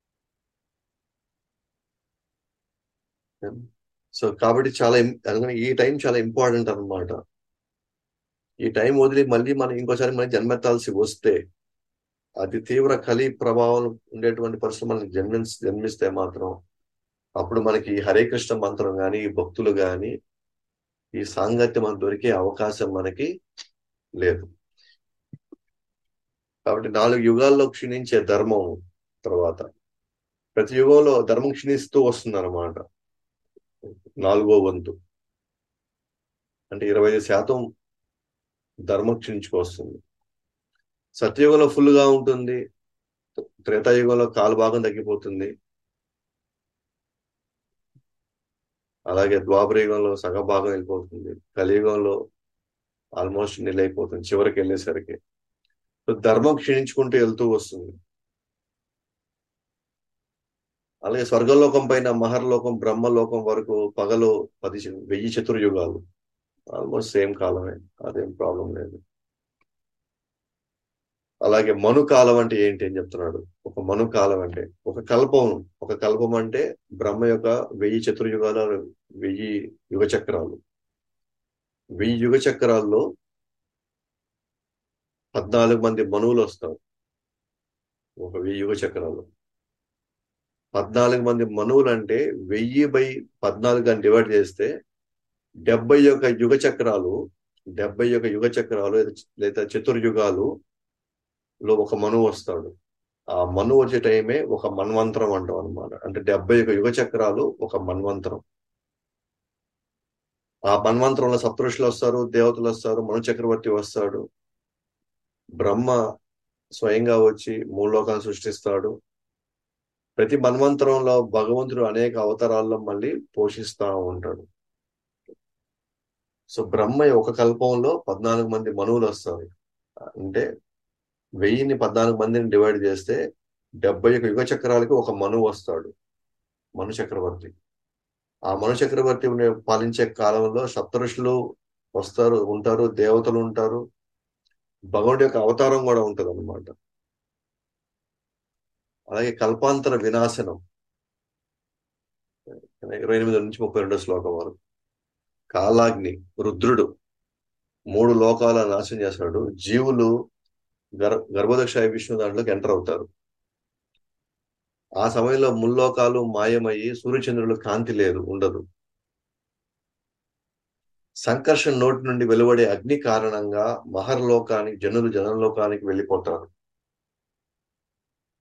సో కాబట్టి చాలా ఇం- అందుకని ఈ టైం చాలా ఇంపార్టెంట్ అన్నమాట ఈ టైం వదిలి మళ్ళీ మనం ఇంకోసారి మనం జన్మెత్తాల్సి వస్తే అతి తీవ్ర కలి ప్రభావం ఉండేటువంటి పరిస్థితి మనకి జన్మి జన్మిస్తే మాత్రం అప్పుడు మనకి హరే కృష్ణ మంత్రం కానీ ఈ భక్తులు కానీ ఈ సాంగత్యం మనకు దొరికే అవకాశం మనకి లేదు కాబట్టి నాలుగు యుగాల్లో క్షీణించే ధర్మం తర్వాత ప్రతి యుగంలో ధర్మం క్షీణిస్తూ వస్తుంది అనమాట నాలుగో వంతు అంటే ఇరవై ఐదు శాతం ధర్మం క్షీణించుకొస్తుంది సత్యయుగంలో full గా ఉంటుంది త్రేతాయుగంలో కాలు భాగం తగ్గిపోతుంది అలాగే ద్వాపర యుగంలో సగ భాగం వెళ్ళిపోతుంది కలియుగంలో ఆల్మోస్ట్ నిలైపోతుంది చివరికి వెళ్ళేసరికి సో ధర్మం క్షీణించుకుంటూ వెళ్తూ వస్తుంది అలాగే స్వర్గలోకం పైన మహర్లోకం బ్రహ్మలోకం వరకు పగలు పది వెయ్యి చతుర్యుగాలు ఆల్మోస్ట్ సేమ్ కాలమే అదేం ప్రాబ్లం లేదు అలాగే మను కాలం అంటే ఏంటి అని చెప్తున్నాడు ఒక మను కాలం అంటే ఒక కల్పం ఒక కల్పం అంటే బ్రహ్మ యొక్క వెయ్యి చతుర్యుగాల వెయ్యి యుగ చక్రాలు వెయ్యి యుగ చక్రాల్లో పద్నాలుగు మంది మనువులు వస్తారు ఒక వెయ్యి యుగ చక్రాలు పద్నాలుగు మంది మనువులు అంటే వెయ్యి బై పద్నాలుగు అని డివైడ్ చేస్తే డెబ్బై యొక్క యుగ చక్రాలు డెబ్బై యొక్క యుగ చక్రాలు లేదా చతుర్యుగాలు లో ఒక మనువు వస్తాడు ఆ మనువు వచ్చే టైమే ఒక మన్వంతరం అంటాం అనమాట అంటే డెబ్బై యొక్క యుగ చక్రాలు ఒక మన్వంతరం ఆ మన్వంతరంలో సప్తఋషులు వస్తారు దేవతలు వస్తారు మను చక్రవర్తి వస్తాడు బ్రహ్మ స్వయంగా వచ్చి మూడు లోకాలు సృష్టిస్తాడు ప్రతి మన్వంతరంలో భగవంతుడు అనేక అవతారాల్లో మళ్ళీ పోషిస్తా ఉంటాడు సో బ్రహ్మ ఒక కల్పంలో పద్నాలుగు మంది మనువులు వస్తారు అంటే వెయ్యిని పద్నాలుగు మందిని డివైడ్ చేస్తే డెబ్బై ఒక యుగ చక్రాలకి ఒక మను వస్తాడు మను చక్రవర్తి ఆ మను చక్రవర్తి ఉండే- పాలించే కాలంలో సప్తఋషులు వస్తారు ఉంటారు దేవతలు ఉంటారు భగవంతుడి యొక్క అవతారం కూడా ఉంటది అనమాట అలాగే కల్పాంతర వినాశనం ఇరవై ఎనిమిది నుంచి ముప్పై రెండో శ్లోకం వరకు కాలాగ్ని రుద్రుడు మూడు లోకాల నాశనం చేస్తాడు జీవులు గర్ గర్భదక్ష విష్ణు దాంట్లోకి ఎంటర్ అవుతారు ఆ సమయంలో ముల్లోకాలు మాయమయ్యి సూర్యచంద్రులు కాంతి లేదు ఉండదు సంకర్షణ నోటి నుండి వెలువడే అగ్ని కారణంగా మహర్లోకానికి జనులు జనలోకానికి వెళ్ళిపోతారు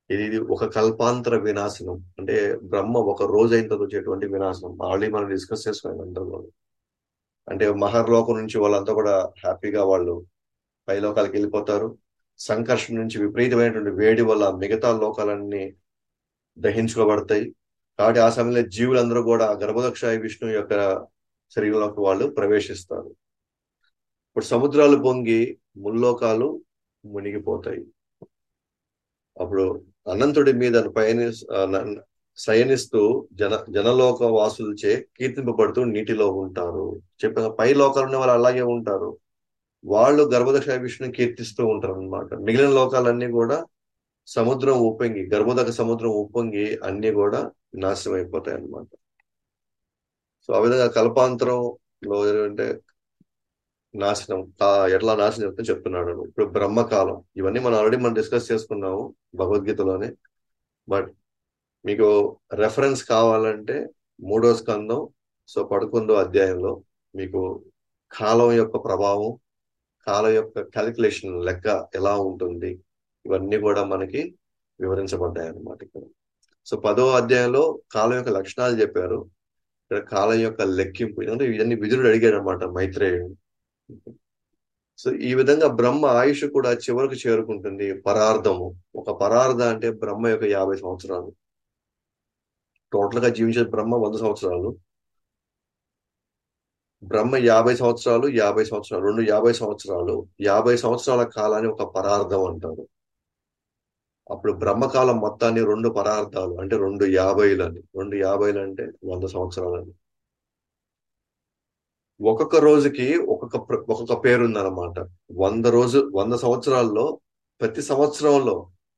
ఇది ఇది ఒక కల్పాంతర వినాశనం అంటే బ్రహ్మ ఒక రోజు అయిన తర్వాత వచ్చేటువంటి వినాశనం ఆల్రెడీ మనం డిస్కస్ చేసుకున్నాం అందరిలో అంటే మహర్లోకం నుంచి వాళ్ళంతా కూడా హ్యాపీగా వాళ్ళు పై లోకాలకు వెళ్ళిపోతారు సంకర్షణ నుంచి విపరీతమైనటువంటి వేడి వల్ల మిగతా లోకాలన్నీ దహించుకోబడతాయి కాబట్టి ఆ సమయంలో జీవులందరూ కూడా గర్భదక్షాయి విష్ణు యొక్క శరీరంలోకి వాళ్ళు ప్రవేశిస్తారు ఇప్పుడు సముద్రాలు పొంగి ముల్లోకాలు మునిగిపోతాయి అప్పుడు అనంతుడి మీద పయని శయనిస్తూ జన జనలోక వాసులచే కీర్తింపబడుతూ నీటిలో ఉంటారు చెప్పిన పై లోకాలు ఉన్న వాళ్ళు అలాగే ఉంటారు వాళ్ళు గర్భదక్ష విష్ణుని కీర్తిస్తూ ఉంటారు అనమాట మిగిలిన లోకాలన్నీ కూడా సముద్రం ఉప్పొంగి గర్భదక సముద్రం ఉప్పొంగి అన్ని కూడా నాశనం అయిపోతాయి అన్నమాట సో ఆ విధంగా కల్పాంతరంలో అంటే నాశనం ఎట్లా నాశనం చెప్తే చెప్తున్నాడు ఇప్పుడు బ్రహ్మకాలం ఇవన్నీ మనం ఆల్రెడీ మనం డిస్కస్ చేసుకున్నాము భగవద్గీతలోనే బట్ మీకు రెఫరెన్స్ కావాలంటే మూడో స్కందం సో పడుకుందో అధ్యాయంలో మీకు కాలం యొక్క ప్రభావం కాలం యొక్క క్యాలిక్యులేషన్ లెక్క ఎలా ఉంటుంది ఇవన్నీ కూడా మనకి వివరించబడ్డాయి అన్నమాట ఇక్కడ సో పదో అధ్యాయంలో కాలం యొక్క లక్షణాలు చెప్పారు ఇక్కడ కాలం యొక్క లెక్కింపు ఎందుకంటే ఇవన్నీ విధుడు అడిగాడు అనమాట మైత్రేయుడు సో ఈ విధంగా బ్రహ్మ ఆయుష్ కూడా చివరికి చేరుకుంటుంది పరార్థము ఒక పరార్థ అంటే బ్రహ్మ యొక్క యాభై సంవత్సరాలు టోటల్ గా జీవించే బ్రహ్మ వంద సంవత్సరాలు బ్రహ్మ యాభై సంవత్సరాలు యాభై సంవత్సరాలు రెండు యాభై సంవత్సరాలు యాభై సంవత్సరాల కాలాన్ని ఒక పరార్థం అంటారు అప్పుడు బ్రహ్మకాలం మొత్తాన్ని రెండు పరార్థాలు అంటే రెండు యాభైలని రెండు యాభైలు అంటే వంద సంవత్సరాలని ఒక్కొక్క రోజుకి ఒక్కొక్క ఒక్కొక్క పేరు ఉందన్నమాట వంద రోజు వంద సంవత్సరాల్లో ప్రతి సంవత్సరంలో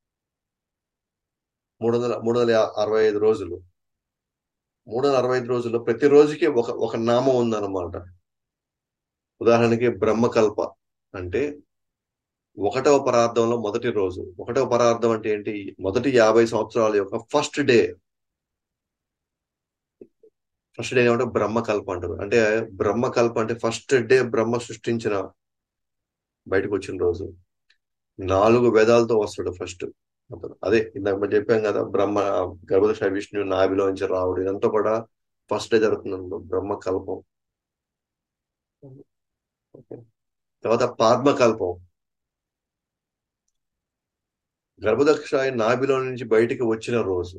మూడు వందల మూడు వందల అరవై ఐదు రోజులు మూడు వందల అరవై ఐదు రోజుల్లో ప్రతి రోజుకి ఒక ఒక నామం ఉందన్నమాట ఉదాహరణకి బ్రహ్మకల్ప అంటే ఒకటవ పరార్థంలో మొదటి రోజు ఒకటవ పరార్థం అంటే ఏంటి మొదటి యాభై సంవత్సరాల యొక్క ఫస్ట్ డే ఫస్ట్ డే ఏమంటే బ్రహ్మకల్ప అంటారు అంటే బ్రహ్మకల్ప అంటే ఫస్ట్ డే బ్రహ్మ సృష్టించిన బయటకు వచ్చిన రోజు నాలుగు వేదాలతో వస్తాడు ఫస్ట్ అదే ఇందాక మనం చెప్పాం కదా బ్రహ్మ గర్భదశ విష్ణు నాభిలో నుంచి రావుడు ఇదంతా కూడా ఫస్ట్ డే జరుగుతుంది బ్రహ్మకల్పం తర్వాత పాద్మకల్పం గర్భదక్షాయి నాభిలో నుంచి బయటికి వచ్చిన రోజు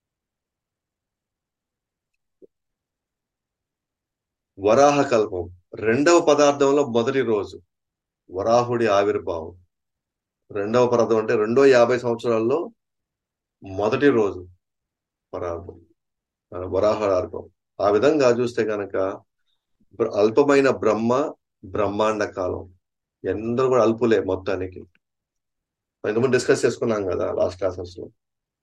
వరాహ కల్పం రెండవ పదార్థంలో మొదటి రోజు వరాహుడి ఆవిర్భావం రెండవ పదార్థం అంటే రెండో యాభై సంవత్సరాల్లో మొదటి రోజు పరార్థం వరాహ ఆర్భం ఆ విధంగా చూస్తే కనుక అల్పమైన బ్రహ్మ బ్రహ్మాండ కాలం ఎందరూ కూడా అల్పులే మొత్తానికి ఇంతకుముందు డిస్కస్ చేసుకున్నాం కదా లాస్ట్ క్లాసెస్ లో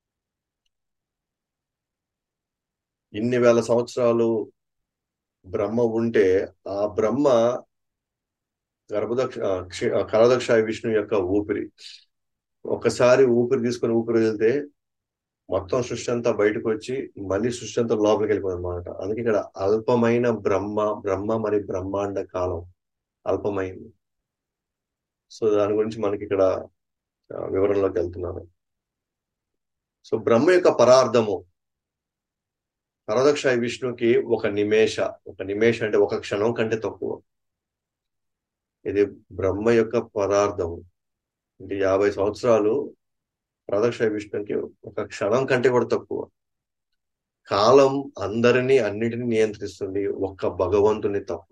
ఇన్ని వేల సంవత్సరాలు బ్రహ్మ ఉంటే ఆ బ్రహ్మ గర్భదక్ష కరదక్ష విష్ణు యొక్క ఊపిరి ఒకసారి ఊపిరి తీసుకొని ఊపిరి వెళ్తే మొత్తం సృష్టి అంతా బయటకు వచ్చి మళ్ళీ సృష్టి అంతా లోపలికి వెళ్ళిపోయింది అనమాట అందుకే ఇక్కడ అల్పమైన బ్రహ్మ బ్రహ్మ మరి బ్రహ్మాండ కాలం అల్పమైంది సో దాని గురించి మనకి ఇక్కడ వివరంలోకి వెళ్తున్నారు సో బ్రహ్మ యొక్క పరార్థము పరదక్ష విష్ణుకి ఒక నిమేష ఒక నిమేష అంటే ఒక క్షణం కంటే తక్కువ ఇది బ్రహ్మ యొక్క పదార్థము అంటే యాభై సంవత్సరాలు ప్రదక్ష విష్ణుకి ఒక క్షణం కంటే కూడా తక్కువ కాలం అందరినీ అన్నిటినీ నియంత్రిస్తుంది ఒక్క భగవంతుని తప్ప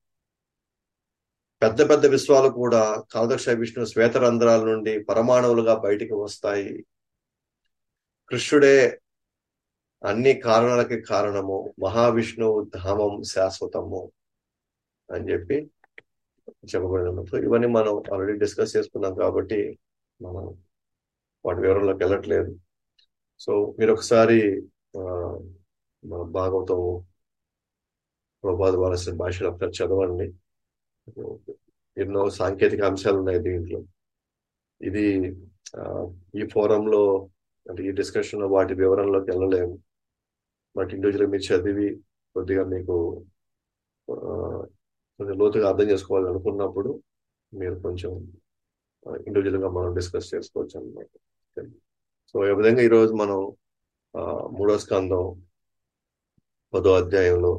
పెద్ద పెద్ద విశ్వాలు కూడా కాలదక్ష విష్ణు శ్వేతరంధ్రాల నుండి పరమాణువులుగా బయటికి వస్తాయి కృష్ణుడే అన్ని కారణాలకి కారణము మహావిష్ణువు ధామం శాశ్వతము అని చెప్పి చెప్పబడిన సో ఇవన్నీ మనం ఆల్రెడీ డిస్కస్ చేసుకున్నాం కాబట్టి మనం వాటి వివరంలోకి వెళ్ళట్లేదు సో మీరు ఒకసారి మన భాగవతం ప్రభాత వారసిన భాషలో ఒకసారి చదవండి ఎన్నో సాంకేతిక అంశాలు ఉన్నాయి దీంట్లో ఇది ఈ ఫోరంలో అంటే ఈ డిస్కషన్ వాటి వివరంలోకి వెళ్ళలేము బట్ ఇండివిజువల్ మీరు చదివి కొద్దిగా మీకు కొంచెం లోతుగా అర్థం చేసుకోవాలని అనుకున్నప్పుడు మీరు కొంచెం ఇండివిజువల్ గా మనం డిస్కస్ చేసుకోవచ్చు అనమాట సో ఈ విధంగా ఈరోజు మనం ఆ, మూడో స్కందం పదో అధ్యాయంలో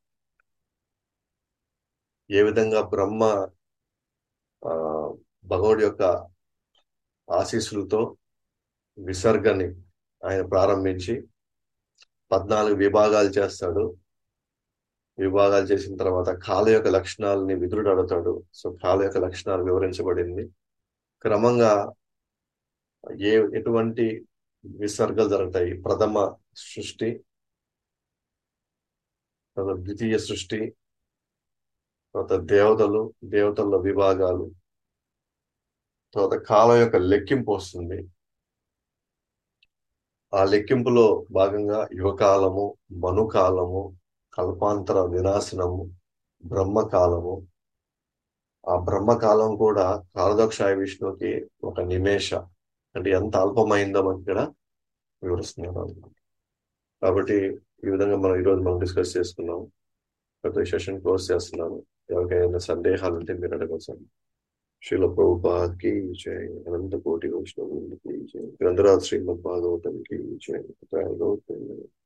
ఏ విధంగా బ్రహ్మ ఆ, భగవుడి యొక్క ఆశీస్సులతో విసర్గని ఆయన ప్రారంభించి పద్నాలుగు విభాగాలు చేస్తాడు విభాగాలు చేసిన తర్వాత కాల యొక్క లక్షణాలని విధుడు అడుగుతాడు సో కాల యొక్క లక్షణాలు వివరించబడింది క్రమంగా ఏ ఎటువంటి విసర్గలు జరుగుతాయి ప్రథమ సృష్టి తర్వాత ద్వితీయ సృష్టి తర్వాత దేవతలు దేవతల విభాగాలు తర్వాత కాలం యొక్క లెక్కింపు వస్తుంది ఆ లెక్కింపులో భాగంగా యుగకాలము మనుకాలము కల్పాంతర వినాశనము బ్రహ్మకాలము ఆ బ్రహ్మకాలం కూడా కాలదక్షాయ విష్ణువుకి ఒక నిమేష అంటే ఎంత అల్పమైందో మనకి ఇక్కడ వివరిస్తున్నారు అన్నమాట. కాబట్టి ఈ విధంగా మనం ఈరోజు మనం డిస్కస్ చేసుకున్నాం ప్రతి సెషన్ క్లోజ్ చేస్తున్నాను ఎవరికైనా సందేహాలు ఉంటే మీరు అడగవచ్చు శ్రీల ప్రభుపాద్ కి జై అనంత కోటి వైష్ణవులకి జై గ్రంథరాజ్ శ్రీమద్ భాగవతం కి జై గౌతమ్